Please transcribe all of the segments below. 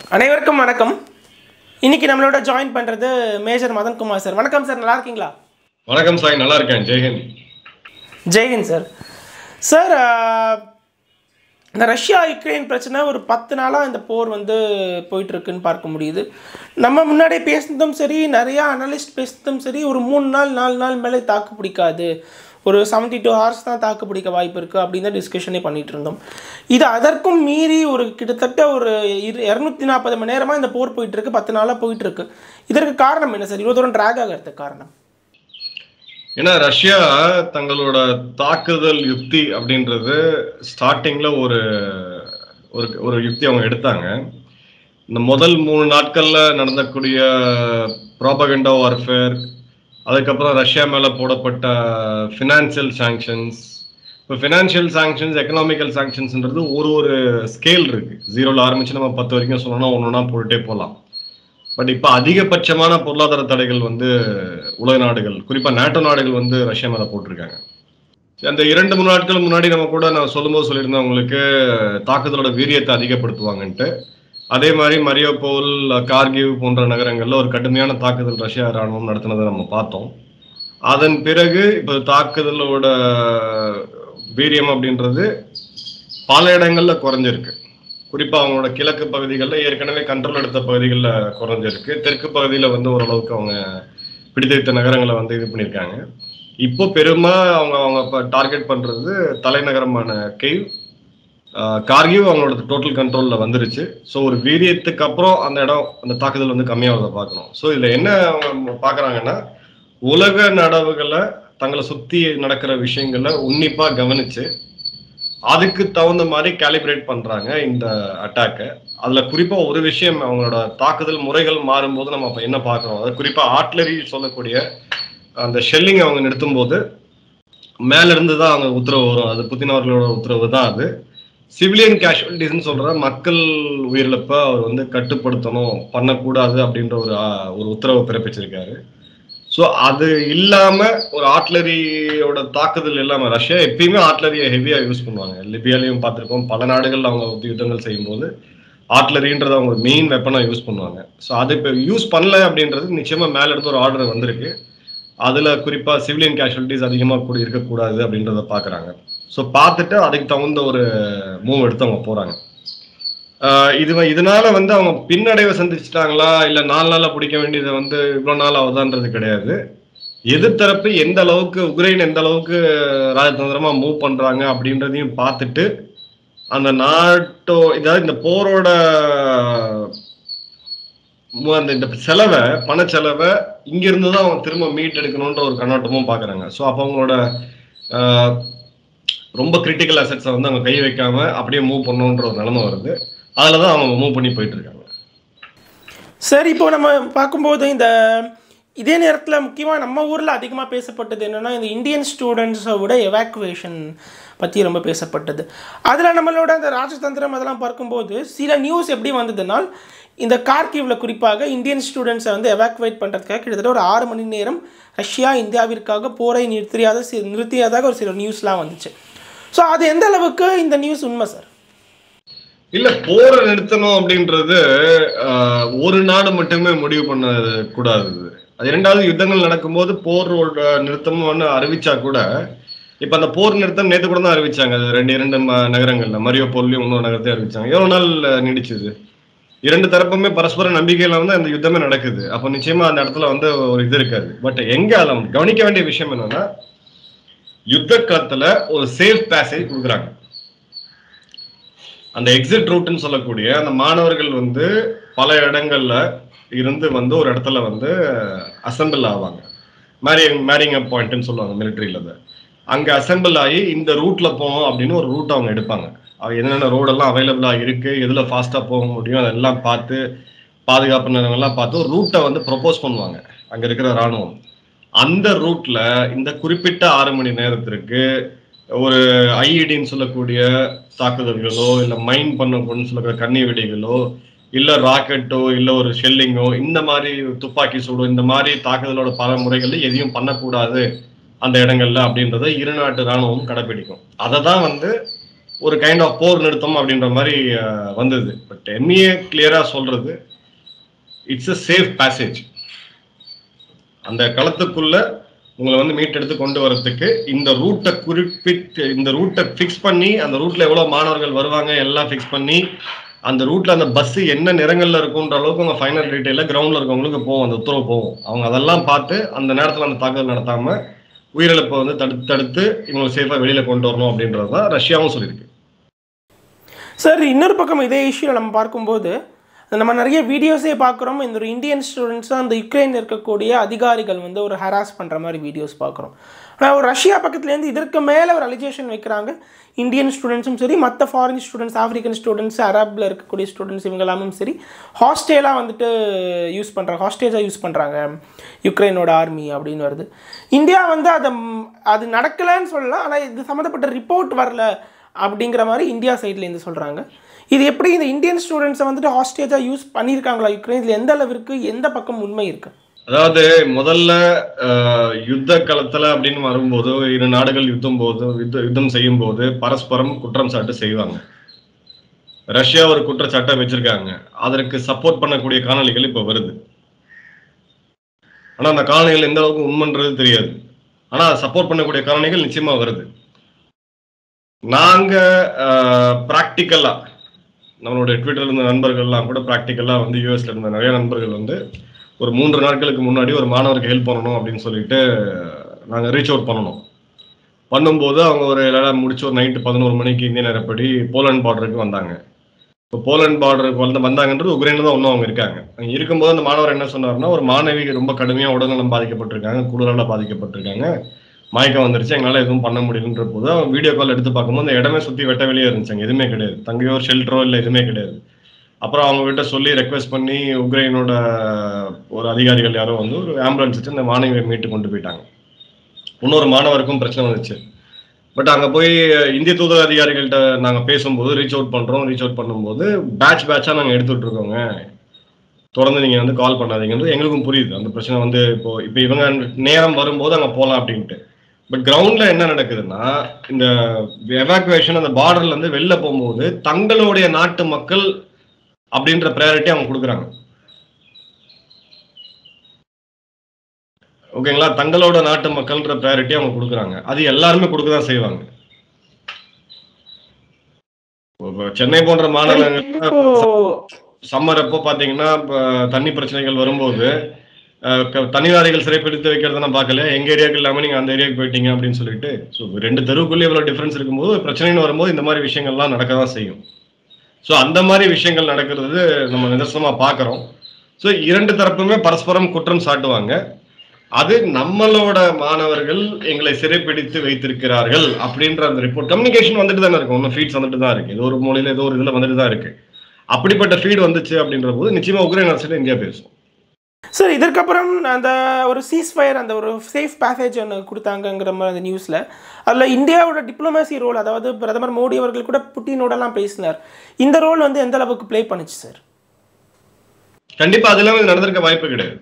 அனைவருக்கும் வணக்கம் இன்னைக்கு நம்மளோட ஜாயின் பண்றது மேஜர் மதன்குமார் சார் வணக்கம் சார் நல்லா இருக்கீங்களா வணக்கம் சாய் நல்லா இருக்கேன் ஜெயஹிந்த் ஜெய்ஹிந்த் சார் சார் ஆஹ், இந்த ரஷ்யா யுக்ரைன் பிரச்சனை ஒரு பத்து நாளாக இந்த போர் வந்து போயிட்டு இருக்குன்னு பார்க்க முடியுது நம்ம முன்னாடி பேசுனதும் சரி நிறையா அனலிஸ்ட் பேசுனதும் சரி ஒரு மூணு நாள் நாலு நாள் மேலே தாக்கு பிடிக்காது ஒரு செவன்ட்டி டூ ஹவர்ஸ் தான் தாக்கு பிடிக்க வாய்ப்பு இருக்குது அப்படின்னு தான் டிஸ்கஷனே பண்ணிட்டு இருந்தோம் இது அதற்கும் மீறி ஒரு கிட்டத்தட்ட ஒரு இரு இரநூத்தி நாற்பது மணி நேரமாக இந்த போர் போயிட்டு இருக்கு பத்து நாளாக போயிட்டு இருக்கு இதற்கு காரணம் என்ன சார் இவ்வளோ தூரம் ட்ராக் ஆகிறதுக்கு காரணம் ஏன்னா ரஷ்யா தங்களோட தாக்குதல் யுக்தி அப்படின்றது ஸ்டார்டிங்ல ஒரு ஒரு ஒரு யுக்தி அவங்க எடுத்தாங்க இந்த முதல் மூணு நாட்கள்ல நடந்தக்கூடிய ப்ராபகண்டா வார்ஃபேர் அதுக்கப்புறம் ரஷ்யா மேல போடப்பட்ட ஃபினான்சியல் சாங்ஷன்ஸ் இப்போ ஃபினான்ஷியல் சாங்ஷன்ஸ் எக்கனாமிக்கல் சாங்ஷன்ஸ்ன்றது ஒரு ஒரு ஸ்கேல் இருக்கு ஜீரோல ஆரம்பிச்சு நம்ம பத்து வரைக்கும் சொல்லணும்னா ஒன்று ஒன்றா போட்டுட்டே போகலாம் பட் இப்போ அதிகபட்சமான பொருளாதார தடைகள் வந்து உலக நாடுகள் குறிப்பா நாட்டோ நாடுகள் வந்து ரஷ்யா மேல போட்டிருக்காங்க அந்த இரண்டு மூணு நாட்கள் முன்னாடி நம்ம கூட நான் சொல்லும்போது சொல்லியிருந்தேன் உங்களுக்கு தாக்குதலோட வீரியத்தை அதிகப்படுத்துவாங்கன்ட்டு அதே மாதிரி மரியோபோல் கார்கிவ் போன்ற நகரங்கள்ல ஒரு கடுமையான தாக்குதல் ரஷ்யா ராணுவம் நடத்தினதை நம்ம பார்த்தோம் அதன் பிறகு இப்போ தாக்குதலோட வீரியம் அப்படின்றது பல இடங்கள்ல குறைஞ்சிருக்கு குறிப்பா அவங்களோட கிழக்கு பகுதிகளில் ஏற்கனவே கண்ட்ரோல் எடுத்த பகுதிகளில் குறைஞ்சிருக்கு தெற்கு பகுதியில் வந்து ஓரளவுக்கு அவங்க பிடித்த நகரங்களை வந்து இது பண்ணியிருக்காங்க இப்போ பெருமா அவங்க அவங்க இப்போ டார்கெட் பண்றது தலைநகரமான கெய்வ் கார்கிவ் அவங்களோட டோட்டல் கண்ட்ரோல்ல வந்துருச்சு ஸோ ஒரு வீரியத்துக்கு அப்புறம் அந்த இடம் அந்த தாக்குதல் வந்து கம்மியாகிறத பார்க்கணும் ஸோ இதுல என்ன அவங்க பார்க்கறாங்கன்னா உலக நடவுகளை தங்களை சுத்தி நடக்கிற விஷயங்களை உன்னிப்பா கவனிச்சு அதுக்கு தகுந்த மாதிரி கேலிப்ரேட் பண்றாங்க இந்த அட்டாக்கை அதுல குறிப்பா ஒரு விஷயம் அவங்களோட தாக்குதல் முறைகள் மாறும்போது நம்ம அப்ப என்ன பார்க்கறோம் அது குறிப்பா ஆர்ட்லரி சொல்லக்கூடிய அந்த ஷெல்லிங் அவங்க நிறுத்தும் போது மேல இருந்து தான் அவங்க உத்தரவு வரும் அது புத்தின் அவர்களோட உத்தரவு தான் அது சிவிலியன் கேஷுவலிட்டிஸ்னு சொல்ற மக்கள் உயிரிழப்பை அவர் வந்து கட்டுப்படுத்தணும் பண்ணக்கூடாது அப்படின்ற ஒரு ஆ, ஒரு உத்தரவை பிறப்பிச்சிருக்காரு ஸோ அது இல்லாம ஒரு ஆர்ட்லரியோட தாக்குதல் இல்லாம ரஷ்யா எப்பயுமே ஆர்ட்லரியை ஹெவியா யூஸ் பண்ணுவாங்க லிபியாலையும் பார்த்திருக்கோம் பல நாடுகள் அவங்க வந்து யுத்தங்கள் செய்யும்போது ஆர்ட்லரின்றத அவங்க மெயின் வெப்பனா யூஸ் பண்ணுவாங்க ஸோ அது இப்போ யூஸ் பண்ணல அப்படின்றது நிச்சயமா மேல இருந்து ஒரு ஆர்டர் வந்திருக்கு அதுல குறிப்பா சிவிலியன் கேஷுவலிட்டிஸ் அதிகமா கூட இருக்கக்கூடாது அப்படின்றத பாக்குறாங்க ஸோ பார்த்துட்டு அதுக்கு தகுந்த ஒரு மூவ் எடுத்து அவங்க போறாங்க ஆஹ் இது வ- இதனால வந்து அவங்க பின்னடைவை சந்திச்சிட்டாங்களா இல்ல நாலு நாளா பிடிக்க வேண்டியது வந்து இவ்வளவு நாள் ஆகுதான்றது கிடையாது எதிர்த்தரப்பு எந்த அளவுக்கு உக்ரைன் எந்த அளவுக்கு ராஜதந்திரமா மூவ் பண்றாங்க அப்படின்றதையும் பார்த்துட்டு அந்த நாட்டோ இதாவது இந்த போரோட மு- அந்த இந்த செலவை பண செலவை இங்கிருந்து தான் அவங்க திரும்ப மீட் எடுக்கணுன்ற ஒரு கண்ணோட்டமும் பாக்குறாங்க ஸோ அப்போ அவங்களோட ஆஹ், ரொம்ப கிரிட்டிக்கல் அசெட்ஸை வந்து அவங்க கை வைக்காம அப்படியே மூவ் பண்ணணுன்ற ஒரு நிலைமை வருது அதில் தான் அவங்க மூவ் பண்ணி போயிட்டு இருக்காங்க சரி இப்போ நம்ம பார்க்கும்போது இந்த இதே நேரத்தில் முக்கியமாக நம்ம ஊரில் அதிகமாக பேசப்பட்டது என்னென்னா இந்த இந்தியன் ஸ்டூடெண்ட்ஸை விட எவாக்குவேஷன் பற்றி ரொம்ப பேசப்பட்டது அதில் நம்மளோட அந்த ராஜதந்திரம் அதெல்லாம் பார்க்கும்போது சில நியூஸ் எப்படி வந்ததுனால் இந்த கார்கிவ்ல குறிப்பாக இந்தியன் ஸ்டூடெண்ட்ஸை வந்து எவாக்குவேட் பண்ணுறதுக்காக கிட்டத்தட்ட ஒரு ஆறு மணி நேரம் ரஷ்யா இந்தியாவிற்காக போரை நிறுத்தியாத சி நிறுத்தியதாக ஒரு சில நியூஸ்லாம் வந்துச்சு ஸோ அது எந்த அளவுக்கு இந்த நியூஸ் உண்மை சார் இல்ல போரை நிறுத்தணும் அப்படின்றது ஆஹ், ஒரு நாடு மட்டுமே முடிவு பண்ண கூடாது அது இரண்டாவது யுத்தங்கள் நடக்கும்போது போரோட நிறுத்தம்னு அறிவிச்சா கூட இப்ப அந்த போர் நிறுத்தம் நேத்து கூட தான் அறிவிச்சாங்க அது ரெண்டு இரண்டு ம- நகரங்கள்ல மரியோ போர்லயும் இன்னொரு நகரத்தையும் அறிவிச்சாங்க எவ்வளவு நாள் அஹ், நீடிச்சது இரண்டு தரப்புமே பரஸ்பர நம்பிக்கையில வந்து அந்த யுத்தமே நடக்குது அப்ப நிச்சயமா அந்த இடத்துல வந்து ஒரு இது இருக்காது பட் எங்க அதுல கவனிக்க வேண்டிய விஷயம் என்னன்னா யுத்த காலத்துல ஒரு சேஃப் பேசேஜ் கொடுக்குறாங்க அந்த எக்ஸிட் ரூட்னு சொல்லக்கூடிய அந்த மாணவர்கள் வந்து பல இடங்கள்ல இருந்து வந்து ஒரு இடத்துல வந்து அசெம்பிள் ஆவாங்க மேரிங் மேரிங் அப் பாயிண்ட்னு சொல்லுவாங்க மிலிட்ரியில அதை அங்க அசெம்பிள் ஆகி இந்த ரூட்ல போகணும் அப்படின்னு ஒரு ரூட் அவங்க எடுப்பாங்க அது என்னென்ன ரோடெல்லாம் அவைலபிளா இருக்கு எதுல ஃபாஸ்டா போக முடியும் அதெல்லாம் பார்த்து பாதுகாப்பு நிலையங்கள்லாம் பார்த்து ஒரு ரூட்டை வந்து ப்ரொபோஸ் பண்ணுவாங்க அங்க இருக்கிற ராணுவம் அந்த ரூட்ல இந்த குறிப்பிட்ட ஆறு மணி நேரத்திற்கு ஒரு ஐஇடின்னு சொல்லக்கூடிய தாக்குதல்களோ இல்ல மைன் பண்ண சொல்லக்கூடிய கண்ணி வெடிகளோ இல்ல ராக்கெட்டோ இல்ல ஒரு ஷெல்லிங்கோ இந்த மாதிரி துப்பாக்கி சூடோ இந்த மாதிரி தாக்குதலோட பல முறைகள்ல எதையும் பண்ணக்கூடாது அந்த இடங்கள்ல அப்படின்றத இரு நாட்டு ராணுவம் கடைபிடிக்கும் அதை தான் வந்து ஒரு கைண்ட் ஆஃப் போர் நிறுத்தம் அப்படின்ற மாதிரி அஹ், வந்தது பட் எம்ஏ கிளியரா சொல்றது இட்ஸ் a சேஃப் பேசேஜ் அந்த களத்துக்குள்ள உங்களை வந்து மீட்டெடுத்து கொண்டு வரதுக்கு இந்த ரூட்டை குறிப்பிட்டு இந்த ரூட்டை ஃபிக்ஸ் பண்ணி அந்த ரூட்ல எவ்வளவு மாணவர்கள் வருவாங்க எல்லாம் ஃபிக்ஸ் பண்ணி அந்த ரூட்ல அந்த பஸ் என்ன நிறங்கள்ல இருக்குன்ற அளவுக்கு உங்க ஃபைனல் டீட்டெயில கிரவுண்ட்ல இருக்கவங்களுக்கு போகும் அந்த உத்தரவு போகும் அவங்க அதெல்லாம் பார்த்து அந்த நேரத்துல அந்த தாக்குதல் நடத்தாம உயிரிழப்பை வந்து தடுத்து தடுத்து இவங்களை சேஃபா வெளியில கொண்டு வரணும் அப்படின்றது தான் ரஷ்யாவும் சொல்லியிருக்கு சார் இன்னொரு பக்கம் இதே இஷ்யூ நம்ம பார்க்கும்போது நம்ம நிறைய வீடியோஸே பார்க்குறோம் இந்த ஒரு இந்தியன் ஸ்டூடெண்ட்ஸும் அந்த யுக்ரைனில் இருக்கக்கூடிய அதிகாரிகள் வந்து ஒரு ஹராஸ் பண்ணுற மாதிரி வீடியோஸ் பார்க்குறோம் ஆனால் ஒரு ரஷ்யா பக்கத்துலேருந்து இதற்கு மேலே ஒரு அலிகேஷன் வைக்கிறாங்க இந்தியன் ஸ்டூடெண்ட்ஸும் சரி மற்ற ஃபாரின் ஸ்டூடெண்ட்ஸ் ஆஃப்ரிக்கன் ஸ்டூடெண்ட்ஸ் அரபில் இருக்கக்கூடிய ஸ்டூடெண்ட்ஸ் இவங்க எல்லாமும் சரி ஹாஸ்டேலாக வந்துட்டு யூஸ் பண்ணுறாங்க ஹாஸ்டேஜாக யூஸ் பண்ணுறாங்க யுக்ரைனோட ஆர்மி அப்படின்னு வருது இந்தியா வந்து அதை அது நடக்கலைன்னு சொல்லலாம் ஆனால் இது சம்மந்தப்பட்ட ரிப்போர்ட் வரல அப்படிங்கிற மாதிரி இந்தியா சைட்லேருந்து சொல்கிறாங்க இது எப்படி இந்த இந்தியன் ஸ்டூடெண்ட்ஸை வந்துட்டு ஹாஸ்டேஜாக யூஸ் பண்ணியிருக்காங்களா யுக்ரைனில் எந்த அளவிற்கு எந்த பக்கம் உண்மை இருக்கு அதாவது முதல்ல அஹ், யுத்த களத்துல அப்படின்னு வரும்போது இரு நாடுகள் யுத்தம் போது யுத்த யுத்தம் செய்யும் போது பரஸ்பரம் குற்றம் சாட்டு செய்வாங்க ரஷ்யா ஒரு குற்றச்சாட்டை வச்சிருக்காங்க அதற்கு சப்போர்ட் பண்ணக்கூடிய காணொளிகள் இப்ப வருது ஆனா அந்த காணொளிகள் எந்த அளவுக்கு உண்மைன்றது தெரியாது ஆனா சப்போர்ட் பண்ணக்கூடிய காணொளிகள் நிச்சயமா வருது நாங்க ப்ராக்டிக்கலா நம்மளுடைய ட்விட்டர்ல இருந்த நண்பர்கள்லாம் கூட ப்ராக்டிக்கலா வந்து யூஎஸ்ல இருந்த நிறைய நண்பர்கள் வந்து ஒரு மூன்று நாட்களுக்கு முன்னாடி ஒரு மாணவருக்கு ஹெல்ப் பண்ணணும் அப்படின்னு சொல்லிட்டு நாங்கள் ரீச் அவுட் பண்ணணும் பண்ணும்போது அவங்க ஒரு எல்லாம் முடிச்சு ஒரு நைட்டு பதினோரு மணிக்கு இந்திய நேரப்படி போலண்ட் பார்டருக்கு வந்தாங்க இப்போ போலண்ட் பார்டருக்கு வந்து வந்தாங்கன்றது உக்ரைனில் தான் இன்னும் அவங்க இருக்காங்க அங்க இருக்கும்போது அந்த மாணவர் என்ன சொன்னாருன்னா ஒரு மாணவி ரொம்ப கடுமையாக உடல்நலம் பாதிக்கப்பட்டிருக்காங்க குளிரால பாதிக்கப்பட்டிருக்காங்க மயக்கம் வந்துருச்சு எங்களால் எதுவும் பண்ண முடியலன்ற போது அவங்க வீடியோ கால் எடுத்து பார்க்கும்போது அந்த இடமே சுற்றி வெட்ட வெளியே இருந்துச்சு அங்க எதுவுமே கிடையாது தங்கையோ ஷெல்டரோ இல்லை எதுவுமே கிடையாது அப்புறம் அவங்க கிட்ட சொல்லி ரெக்வெஸ்ட் பண்ணி உக்ரைனோட ஒரு அதிகாரிகள் யாரோ வந்து ஒரு ஆம்புலன்ஸ் வச்சு அந்த மாணவியை மீட்டு கொண்டு போயிட்டாங்க இன்னொரு மாணவருக்கும் பிரச்சனை வந்துச்சு பட் அங்க போய் இந்திய தூதர அதிகாரிகள்கிட்ட நாங்க பேசும்போது ரீச் அவுட் பண்றோம் ரீச் அவுட் பண்ணும்போது பேட்ச் பேட்சா நாங்க எடுத்துட்டு இருக்கோங்க தொடர்ந்து நீங்க வந்து கால் பண்ணாதீங்கன்றது எங்களுக்கும் புரியுது அந்த பிரச்சனை வந்து இப்போ இப்போ இவங்க நேரம் வரும்போது அங்க போகலாம் அப்படின்ட்டு பட் கிரவுண்ட்ல என்ன நடக்குதுன்னா இந்த எவாக்குவேஷன் அந்த பார்டர்ல இருந்து வெளில போகும்போது தங்களுடைய நாட்டு மக்கள் அப்படின்ற ப்ரையாரிட்டி அவங்க கொடுக்குறாங்க ஓகேங்களா தங்களோட நாட்டு மக்கள்ன்ற ப்ரையாரிட்டி அவங்க கொடுக்குறாங்க அது எல்லாருமே கொடுக்க தான் செய்வாங்க இப்போ சென்னை போன்ற மாநகரங்கள் இப்போ சம்மர் அப்போ பாத்தீங்கன்னா இப்ப தண்ணி பிரச்சனைகள் வரும்போது அஹ், க- தனியாரிகள் சிறைப்பிடித்து வைக்கிறத நான் பார்க்கல எங்க ஏரியாவுக்கு இல்லாம நீங்க அந்த ஏரியாவுக்கு போயிட்டீங்க அப்படின்னு சொல்லிட்டு ஸோ ரெண்டு தெருவுக்குள்ளே இவ்வளவு டிஃபரன்ஸ் இருக்கும்போது ஒரு பிரச்சனைன்னு வரும்போது இந்த மாதிரி விஷயங்கள்லாம் நடக்க தான் செய்யும் ஸோ அந்த மாதிரி விஷயங்கள் நடக்கிறது நம்ம நிதர்சனமா பார்க்குறோம் ஸோ இரண்டு தரப்புமே பரஸ்பரம் குற்றம் சாட்டுவாங்க அது நம்மளோட மாணவர்கள் எங்களை சிறைப்பிடித்து வைத்திருக்கிறார்கள் அப்படின்ற அந்த ரிப்போர்ட் கம்யூனிகேஷன் வந்துட்டு தானே இருக்கும் இன்னும் ஃபீட்ஸ் வந்துட்டு தான் இருக்கு ஏதோ ஒரு மூலையில ஏதோ ஒரு இதுல வந்துட்டு தான் இருக்கு அப்படிப்பட்ட ஃபீட் வந்துச்சு அப்படின்ற போது நிச்சயமா உக்ரைன் அரசியல் இந்தியா பேசும் சார் இதற்கப்புறம் அந்த ஒரு சீஸ்ஃபயர் அந்த ஒரு சேஃப் பேசேஜ் ஒன்று கொடுத்தாங்கங்கிற மாதிரி அந்த நியூஸில் அதில் இந்தியாவோட டிப்ளமேசி ரோல் அதாவது பிரதமர் மோடி அவர்கள் கூட புட்டினோடலாம் பேசினார் இந்த ரோல் வந்து எந்த அளவுக்கு ப்ளே பண்ணுச்சு சார் கண்டிப்பா அது எல்லாமே இது நடந்திருக்க வாய்ப்பு கிடையாது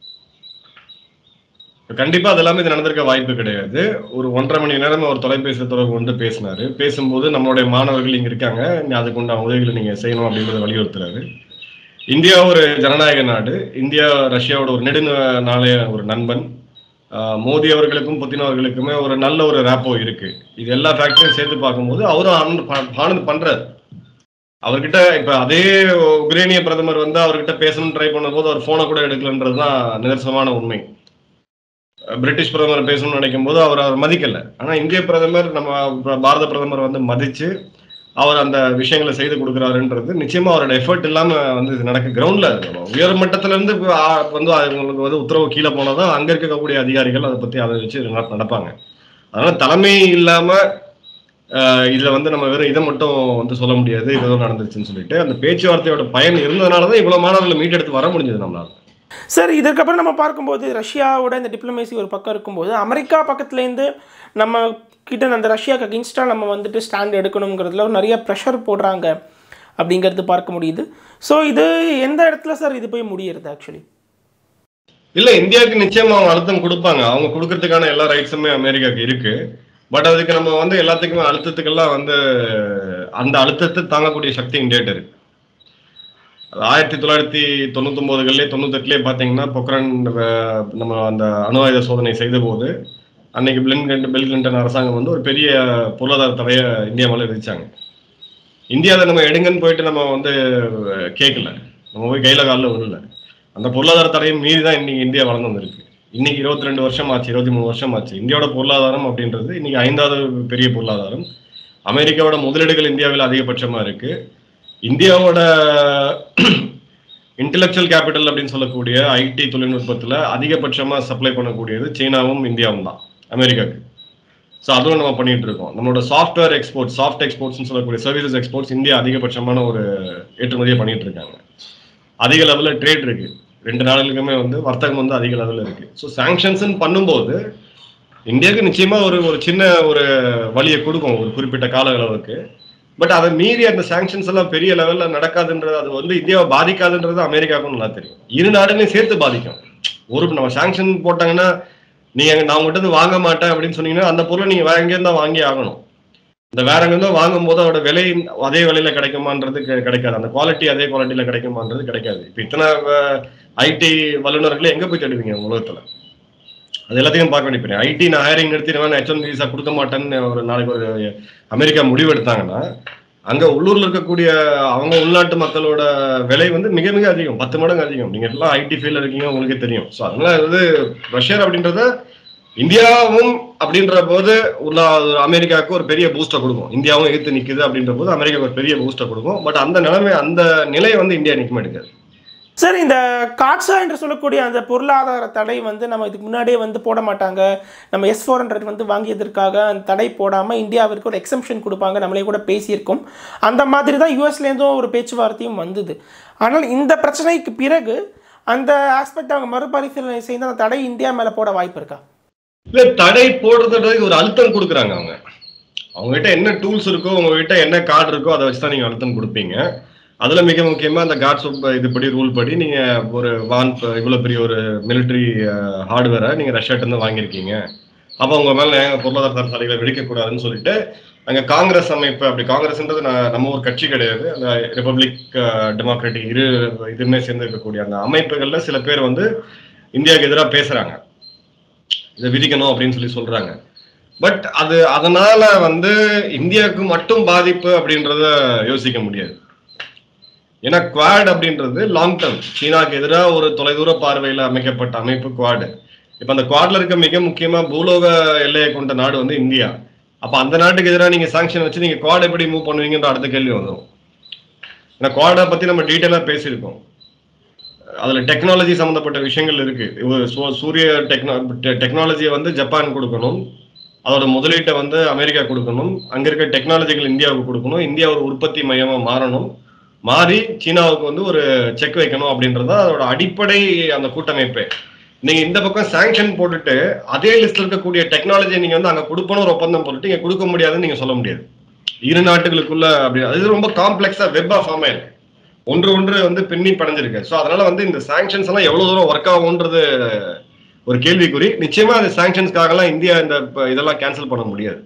கண்டிப்பா அது எல்லாமே இது நடந்திருக்க வாய்ப்பு கிடையாது ஒரு ஒன்றரை மணி நேரம் ஒரு தொலைபேசி தொடர்பு கொண்டு பேசினாரு பேசும்போது நம்மளுடைய மாணவர்கள் இங்க இருக்காங்க நீ அதுக்கு உண்டான உதவிகளை நீங்க செய்யணும் அப்படின்றத வலியுறுத்துறாரு இந்தியா ஒரு ஜனநாயக நாடு இந்தியா ரஷ்யாவோட ஒரு நெடு நாளைய ஒரு நண்பன் ஆஹ் மோடி அவர்களுக்கும் புத்தின் அவர்களுக்குமே ஒரு நல்ல ஒரு ரேப்போ இருக்கு இது எல்லா ஃபேக்டரியும் சேர்த்து பார்க்கும்போது அவரும் ஆனந்த் ப- ஆனந்த் பண்றாரு அவர்கிட்ட இப்ப அதே உக்ரைனிய பிரதமர் வந்து அவர்கிட்ட பேசணும்னு ட்ரை பண்ணும்போது அவர் போனை கூட எடுக்கலன்றதுதான் நிதர்சனமான உண்மை பிரிட்டிஷ் பிரதமர் பேசணும்னு நினைக்கும் போது அவர் அவர் மதிக்கல ஆனா இந்திய பிரதமர் நம்ம ப- பாரத பிரதமர் வந்து மதிச்சு அவர் அந்த விஷயங்களை செய்து கொடுக்குறாருன்றது நிச்சயமா அவரோட எஃபர்ட் இல்லாம வந்து இது நடக்க கிரவுண்ட்ல உயர் மட்டத்துல இருந்து இப்ப ஆ- வந்து அவங்களுக்கு வந்து உத்தரவு கீழே போனதான் அங்க இருக்கக்கூடிய அதிகாரிகள் அதை பத்தி அதை வச்சு நட- நடப்பாங்க அதனால தலைமை இல்லாம ஆஹ் இதுல வந்து நம்ம வெறும் இதை மட்டும் வந்து சொல்ல முடியாது இதுதான் நடந்துச்சுன்னு சொல்லிட்டு அந்த பேச்சுவார்த்தையோட பயன் இருந்ததுனாலதான் இவ்வளவு மாணவர்களை மீட்டெடுத்து வர முடிஞ்சது நம்மளால சார் இதற்கப்புறம் நம்ம பார்க்கும்போது ரஷ்யாவோட இந்த டிப்ளமேசி ஒரு பக்கம் இருக்கும்போது அமெரிக்கா பக்கத்துலேருந்து நம்ம கிட்ட அந்த ரஷ்யாவுக்கு அகென்ஸ்டாக நம்ம வந்துட்டு ஸ்டாண்ட் எடுக்கணுங்கிறதுல ஒரு நிறைய ப்ரெஷர் போடுறாங்க அப்படிங்கிறது பார்க்க முடியுது ஸோ இது எந்த இடத்துல சார் இது போய் முடியுறது ஆக்சுவலி இல்ல இந்தியாவுக்கு நிச்சயமா அவங்க அழுத்தம் கொடுப்பாங்க அவங்க கொடுக்கறதுக்கான எல்லா ரைட்ஸுமே அமெரிக்காக்கு இருக்கு பட் அதுக்கு நம்ம வந்து எல்லாத்துக்குமே அழுத்தத்துக்கெல்லாம் வந்து அந்த அழுத்தத்தை தாங்கக்கூடிய சக்தி இந்தியாட்ட இருக்கு அது ஆயிரத்தி தொள்ளாயிரத்தி தொண்ணூத்தொன்பதுகள்லயே தொண்ணூத்தெட்டுலயே பாத்தீங்கன்னா பொக்ரான் அஹ், நம்ம அந்த அணு ஆயுத சோதனை செய்த போது அன்னைக்கு பில் கிளின்டன் பில் கிளின்டன் அரசாங்கம் வந்து ஒரு பெரிய பொருளாதார தடையை இந்தியா மேல விதிச்சாங்க இந்தியாவை நம்ம எடுங்கன்னு போயிட்டு நம்ம வந்து அஹ், கேட்கல நம்ம போய் கையில காலில் விடல அந்த பொருளாதார தடையை மீறி தான் இன்னைக்கு இந்தியா வளர்ந்து வந்திருக்கு இன்னைக்கு இருபத்தி ரெண்டு வருஷம் ஆச்சு இருபத்தி மூணு வருஷம் ஆச்சு இந்தியாவோட பொருளாதாரம் அப்படின்றது இன்னைக்கு ஐந்தாவது பெரிய பொருளாதாரம் அமெரிக்காவோட முதலீடுகள் இந்தியாவில் அதிகபட்சமா இருக்கு இந்தியாவோட இன்டெலெக்சுவல் கேபிட்டல் அப்படின்னு சொல்லக்கூடிய ஐடி தொழில்நுட்பத்துல அதிகபட்சமா சப்ளை பண்ணக்கூடியது சீனாவும் இந்தியாவும் தான் அமெரிக்காவுக்கு ஸோ அதுவும் நம்ம பண்ணிட்டு இருக்கோம் நம்மளோட சாஃப்ட்வேர் எக்ஸ்போர்ட் சாஃப்ட் எக்ஸ்போர்ட்ஸ்னு சொல்லக்கூடிய சர்வீசஸ் எக்ஸ்போர்ட்ஸ் இந்தியா அதிகபட்சமான ஒரு ஏற்றுமதியை பண்ணிட்டு இருக்காங்க அதிக லெவலில் ட்ரேட் இருக்கு ரெண்டு நாடுகளுக்குமே வந்து வர்த்தகம் வந்து அதிக லெவலில் இருக்கு ஸோ சாங்ஷன்ஸ்ன்னு பண்ணும்போது இந்தியாவுக்கு நிச்சயமா ஒரு ஒரு சின்ன ஒரு வழியை கொடுக்கும் ஒரு குறிப்பிட்ட கால அளவுக்கு பட் அதை மீறி அந்த சாங்ஷன்ஸ் எல்லாம் பெரிய லெவல்ல நடக்காதுன்றது அது வந்து இந்தியாவை பாதிக்காதுன்றது அமெரிக்காவுக்கும் நல்லா தெரியும் இரு நாடுகளையும் சேர்த்து பாதிக்கும் ஒரு நம்ம சாங்ஷன் போட்டாங்கன்னா நீங்க நான் உங்ககிட்ட இருந்து வாங்க மாட்டேன் அப்படின்னு சொன்னீங்கன்னா அந்த பொருளை நீங்க வேற எங்கேயும் தான் வாங்கி ஆகணும் இந்த வேற எங்கேயும் வாங்கும் போது அதோட விலை அதே விலையில கிடைக்குமான்றது கெ- கிடைக்காது அந்த குவாலிட்டி அதே குவாலிட்டியில கிடைக்குமான்றது கிடைக்காது இப்போ இத்தனை ஐடி வல்லுநர்களை எங்க போய் தேடுவீங்க உலகத்துல அது எல்லாத்தையும் பார்க்க வேண்டிய ஐடி நான் ஹையரிங் நிறுத்திடுவேன் ஹெச் ஒன் விசா கொடுக்க மாட்டேன்னு ஒரு நாளைக்கு ஒரு அமெரிக்கா முடிவு எடுத்தாங்கன்னா அங்க உள்ளூர்ல இருக்கக்கூடிய அவங்க உள்நாட்டு மக்களோட விலை வந்து மிக மிக அதிகம் பத்து மடங்கு அதிகம் நீங்க எல்லாம் ஐடி ஃபீல்ட்ல இருக்கீங்க உங்களுக்கே தெரியும் ஸோ அதனால வந்து ரஷ்யா அப்படின்றத இந்தியாவும் அப்படின்ற போது உள்ள ஒரு அமெரிக்காவுக்கு ஒரு பெரிய பூஸ்டை கொடுக்கும் இந்தியாவும் எதிர்த்து நிக்குது அப்படின்ற போது அமெரிக்காவுக்கு ஒரு பெரிய பூஸ்டை கொடுக்கும் பட் அந்த நிலைமை அந்த நிலையை வந்து இந்தியா நிற்க எடுக்காது சார் இந்த காட்ஸா என்று சொல்லக்கூடிய அந்த பொருளாதார தடை வந்து நம்ம இதுக்கு முன்னாடியே வந்து போட மாட்டாங்க நம்ம எஸ் ஃபோர் ஹண்ட்ரட் வந்து வாங்கியதற்காக அந்த தடை போடாமல் இந்தியாவிற்கு ஒரு எக்ஸம்ஷன் கொடுப்பாங்க நம்மளே கூட பேசியிருக்கோம் அந்த மாதிரி தான் யூஎஸ்லேருந்தும் ஒரு பேச்சுவார்த்தையும் வந்தது ஆனால் இந்த பிரச்சனைக்கு பிறகு அந்த ஆஸ்பெக்ட் அவங்க மறுபரிசீலனை செய்து அந்த தடை இந்தியா மேலே போட வாய்ப்பு இருக்கா இல்ல தடை போடுறதுக்கு ஒரு அழுத்தம் கொடுக்குறாங்க அவங்க அவங்க கிட்ட என்ன டூல்ஸ் இருக்கோ உங்ககிட்ட என்ன கார்டு இருக்கோ அதை வச்சு தான் நீங்க அழுத்தம் கொடுப்பீங்க அதுல மிக முக்கியமா அந்த கார்ட்ஸ் இதுபடி ரூல் படி நீங்க ஒரு வான் இவ்வளவு பெரிய ஒரு மிலிட்டரி ஹார்ட்வேரை நீங்க ரஷ்யாட்ட இருந்து வாங்கியிருக்கீங்க அப்ப உங்க மேல ஏன் பொருளாதார தடைகளை விதிக்க கூடாதுன்னு சொல்லிட்டு அங்க காங்கிரஸ் அமைப்பு அப்படி காங்கிரஸ்ன்றது நான் நம்ம ஒரு கட்சி கிடையாது அந்த ரிபப்ளிக் டெமோக்ராட்டிக் இரு இதுமே சேர்ந்து இருக்கக்கூடிய அந்த அமைப்புகள்ல சில பேர் வந்து இந்தியாவுக்கு எதிராக பேசுறாங்க இதை விதிக்கணும் அப்படின்னு சொல்லி சொல்றாங்க பட் அது அதனால வந்து இந்தியாவுக்கு மட்டும் பாதிப்பு அப்படின்றத யோசிக்க முடியாது ஏன்னா குவாட் அப்படின்றது லாங் டேர்ம் சீனாக்கு எதிராக ஒரு தொலைதூர பார்வையில் அமைக்கப்பட்ட அமைப்பு குவாடு இப்போ அந்த குவாட்ல இருக்க மிக முக்கியமா பூலோக எல்லையை கொண்ட நாடு வந்து இந்தியா அப்ப அந்த நாட்டுக்கு எதிராக நீங்க சாங்ஷன் வச்சு நீங்க குவாட் எப்படி மூவ் பண்ணுவீங்கன்ற அடுத்த கேள்வி வந்துடும் ஏன்னா குவாடை பத்தி நம்ம டீட்டெயிலாக பேசியிருக்கோம் அதுல டெக்னாலஜி சம்பந்தப்பட்ட விஷயங்கள் இருக்கு இது சூ- சூரிய டெக்னா டெக்னாலஜியை வந்து ஜப்பான் கொடுக்கணும் அதோட முதலீட்டை வந்து அமெரிக்கா கொடுக்கணும் அங்க இருக்க டெக்னாலஜிகள் இந்தியாவுக்கு கொடுக்கணும் இந்தியா ஒரு உற்பத்தி மையமா மாறணும் மாறி சீனாவுக்கு வந்து ஒரு செக் வைக்கணும் அப்படின்றத அதோட அடிப்படை அந்த கூட்டமைப்பே நீங்க இந்த பக்கம் சாங்ஷன் போட்டுட்டு அதே லிஸ்ட்ல இருக்கக்கூடிய டெக்னாலஜி நீங்க வந்து அங்க கொடுப்பணும் ஒரு ஒப்பந்தம் போட்டுட்டு இங்க கொடுக்க முடியாதுன்னு நீங்க சொல்ல முடியாது இரு நாட்டுகளுக்குள்ள அப்படி அது ரொம்ப காம்ப்ளெக்ஸா வெப்பா ஃபார்ம் ஆயிருக்கு ஒன்று ஒன்று வந்து பின்னி படைஞ்சிருக்கு ஸோ அதனால வந்து இந்த சாங்ஷன்ஸ் எல்லாம் எவ்வளவு தூரம் ஒர்க் ஆகும்ன்றது ஒரு கேள்விக்குறி நிச்சயமா அந்த சாங்ஷன்ஸ்க்காகலாம் இந்தியா இந்த இப்ப இதெல்லாம் கேன்சல் பண்ண முடியாது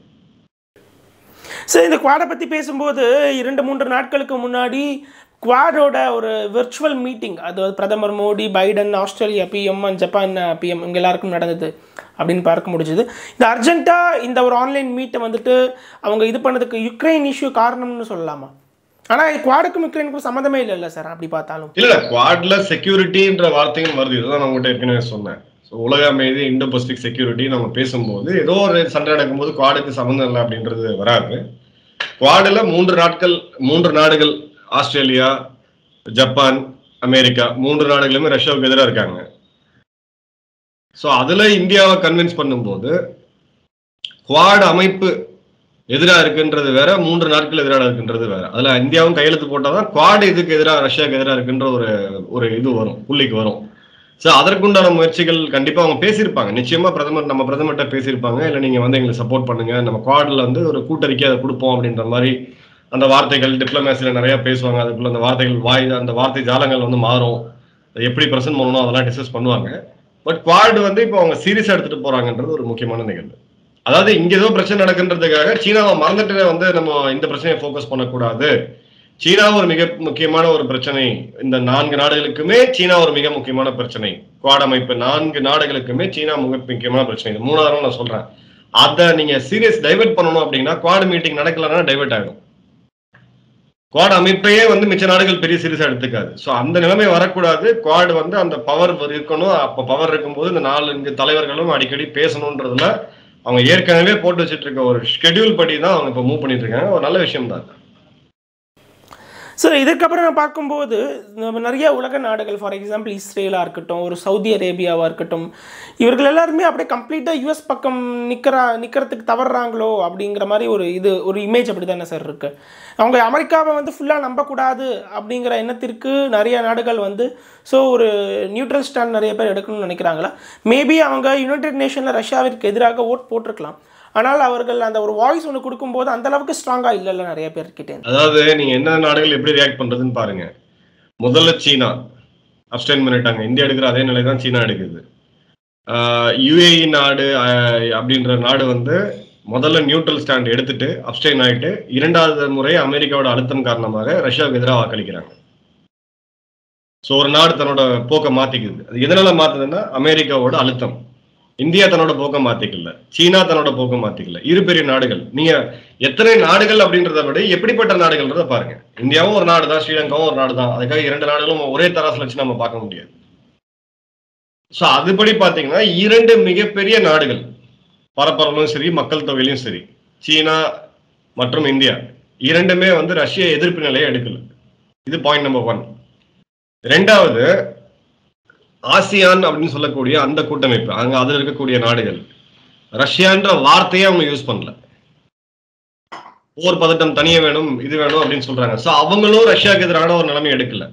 சரி இந்த குவாடை பற்றி பேசும்போது இரண்டு மூன்று நாட்களுக்கு முன்னாடி குவாடோட ஒரு விர்ச்சுவல் மீட்டிங் அது பிரதமர் Modi Biden Australia PM Japan PM இங்கே எல்லாருக்கும் நடந்தது அப்படின்னு பார்க்க முடிஞ்சது இந்த அர்ஜென்ட்டாக இந்த ஒரு ஆன்லைன் மீட்டை வந்துட்டு அவங்க இது பண்ணதுக்கு யுக்ரைன் இஷ்யூ காரணம்னு சொல்லலாமா ஆனால் குவாடுக்கும் யுக்ரைனுக்கும் சம்மந்தமே இல்லைல்ல சார் அப்படி பார்த்தாலும் இல்ல குவாட்ல செக்யூரிட்டின்ற வார்த்தையும் வருது இதுதான் நான் உங்கள்கிட்ட ஏற்கனவே சொன்னேன் So, உலக அமைதி இந்தோ பசிபிக் செக்யூரிட்டி நம்ம பேசும்போது ஏதோ ஒரு சண்டை நடக்கும்போது குவாடுக்கு சம்மந்தம் இல்லை அப்படின்றது வராது குவாடுல மூன்று நாட்கள் மூன்று நாடுகள் ஆஸ்திரேலியா ஜப்பான் அமெரிக்கா மூன்று நாடுகளுமே ரஷ்யாவுக்கு எதிராக இருக்காங்க ஸோ அதுல இந்தியாவை கன்வின்ஸ் பண்ணும்போது குவாட் அமைப்பு எதிராக இருக்குன்றது வேற மூன்று நாட்கள் எதிராக இருக்குன்றது வேற அதுல இந்தியாவும் கையெழுத்து போட்டாதான் குவாட் இதுக்கு எதிராக ரஷ்யாவுக்கு எதிராக இருக்குன்ற ஒரு ஒரு இது வரும் புள்ளிக்கு வரும் ஸோ அதற்குண்டான முயற்சிகள் கண்டிப்பா அவங்க பேசியிருப்பாங்க நிச்சயமா பிரதமர் நம்ம பிரதமர்கிட்ட பேசியிருப்பாங்க இல்லை நீங்க வந்து எங்களுக்கு சப்போர்ட் பண்ணுங்க நம்ம குவாட்ல வந்து ஒரு கூட்டறிக்கை அதை கொடுப்போம் அப்படின்ற மாதிரி அந்த வார்த்தைகள் டிப்ளமேசியில் நிறைய பேசுவாங்க அதுக்குள்ள அந்த வார்த்தைகள் வாய் அந்த வார்த்தை ஜாலங்கள் வந்து மாறும் அதை எப்படி பிரசன்ட் பண்ணணும் அதெல்லாம் டிஸ்கஸ் பண்ணுவாங்க பட் குவாட் வந்து இப்போ அவங்க சீரியஸாக எடுத்துட்டு போறாங்கன்றது ஒரு முக்கியமான நிகழ்வு அதாவது இங்க ஏதோ பிரச்சனை நடக்குன்றதுக்காக சீனாவை மறந்துட்டு வந்து நம்ம இந்த பிரச்சனையை ஃபோக்கஸ் பண்ணக்கூடாது சீனா ஒரு மிக முக்கியமான ஒரு பிரச்சனை இந்த நான்கு நாடுகளுக்குமே சீனா ஒரு மிக முக்கியமான பிரச்சனை குவாட் அமைப்பு நான்கு நாடுகளுக்குமே சீனா மிக முக்கியமான பிரச்சனை இது மூணாவது நான் சொல்றேன் அதை நீங்க சீரியஸ் டைவர்ட் பண்ணணும் அப்படின்னா குவாட் மீட்டிங் நடக்கலன்னா டைவர்ட் ஆகும் குவாட் அமைப்பையே வந்து மிச்ச நாடுகள் பெரிய சீரியஸா எடுத்துக்காது ஸோ அந்த நிலைமை வரக்கூடாது குவாட் வந்து அந்த பவர் இருக்கணும் அப்போ பவர் இருக்கும்போது இந்த நாலு இங்க தலைவர்களும் அடிக்கடி பேசணுன்றதுல அவங்க ஏற்கனவே போட்டு வச்சிட்டு இருக்க ஒரு ஷெட்யூல் படி தான் அவங்க இப்போ மூவ் பண்ணிட்டு இருக்காங்க ஒரு நல்ல விஷயம் தான் சார் இதுக்கப்புறம் நான் பார்க்கும்போது நம்ம நிறைய உலக நாடுகள் ஃபார் எக்ஸாம்பிள் இஸ்ரேலாக இருக்கட்டும் ஒரு சவுதி அரேபியாவாக இருக்கட்டும் இவர்கள் எல்லாருமே அப்படியே கம்ப்ளீட்டாக யூஎஸ் பக்கம் நிற்கிறா நிற்கிறதுக்கு தவறுறாங்களோ அப்படிங்கிற மாதிரி ஒரு இது ஒரு இமேஜ் அப்படி தானே சார் இருக்குது அவங்க அமெரிக்காவை வந்து ஃபுல்லாக நம்பக்கூடாது அப்படிங்கிற எண்ணத்திற்கு நிறைய நாடுகள் வந்து ஸோ ஒரு நியூட்ரல் ஸ்டாண்ட் நிறைய பேர் எடுக்கணும்னு நினைக்கிறாங்களா மேபி அவங்க யுனைடெட் நேஷனில் ரஷ்யாவிற்கு எதிராக ஓட் போட்டிருக்கலாம் ஆனால் அவர்கள் அந்த ஒரு வாய்ஸ் ஒன்று கொடுக்கும்போது அந்த அளவுக்கு ஸ்ட்ராங்காக இல்லைல்ல நிறைய பேர்கிட்ட அதாவது நீங்க என்ன நாடுகள் எப்படி ரியாக்ட் பண்றதுன்னு பாருங்க முதல்ல சீனா அப்டைன் பண்ணிட்டாங்க இந்தியா எடுக்கிற அதே நிலை தான் சீனா எடுக்குது யுஏஇ நாடு ஆஹ், அப்படின்ற நாடு வந்து முதல்ல நியூட்ரல் ஸ்டாண்ட் எடுத்துட்டு அப்டைன் ஆயிட்டு இரண்டாவது முறை அமெரிக்காவோட அழுத்தம் காரணமாக ரஷ்யாவுக்கு எதிராக வாக்களிக்கிறாங்க ஸோ ஒரு நாடு தன்னோட போக்கை மாத்திக்குது அது எதனால மாத்துதுன்னா அமெரிக்காவோட அழுத்தம் இந்தியா தன்னோட போக்கை மாத்திக்கல சீனா தன்னோட போக்கை மாத்திக்கல இரு பெரிய நாடுகள் நீங்க எத்தனை நாடுகள் அப்படின்றத விட எப்படிப்பட்ட நாடுகள்ன்றத பாருங்க இந்தியாவும் ஒரு நாடு தான் ஸ்ரீலங்காவும் ஒரு நாடு தான் அதுக்காக இரண்டு நாடுகளும் ஒரே தராசுல வச்சு நம்ம பார்க்க முடியாது ஸோ அதுபடி பாத்தீங்கன்னா இரண்டு மிகப்பெரிய நாடுகள் பரப்பரவிலும் சரி மக்கள் தொகையிலும் சரி சீனா மற்றும் இந்தியா இரண்டுமே வந்து ரஷ்ய எதிர்ப்பு நிலையை எடுக்கல இது பாயிண்ட் நம்பர் ஒன் ரெண்டாவது ஆசியான் அப்படின்னு சொல்லக்கூடிய அந்த கூட்டமைப்பு அங்க அதுல இருக்கக்கூடிய நாடுகள் ரஷ்யான்ற வார்த்தையே அவங்க யூஸ் பண்ணல போர் பதட்டம் தனியே வேணும் இது வேணும் அப்படின்னு சொல்றாங்க சோ அவங்களும் ரஷ்யாவுக்கு எதிரான ஒரு நிலைமை எடுக்கல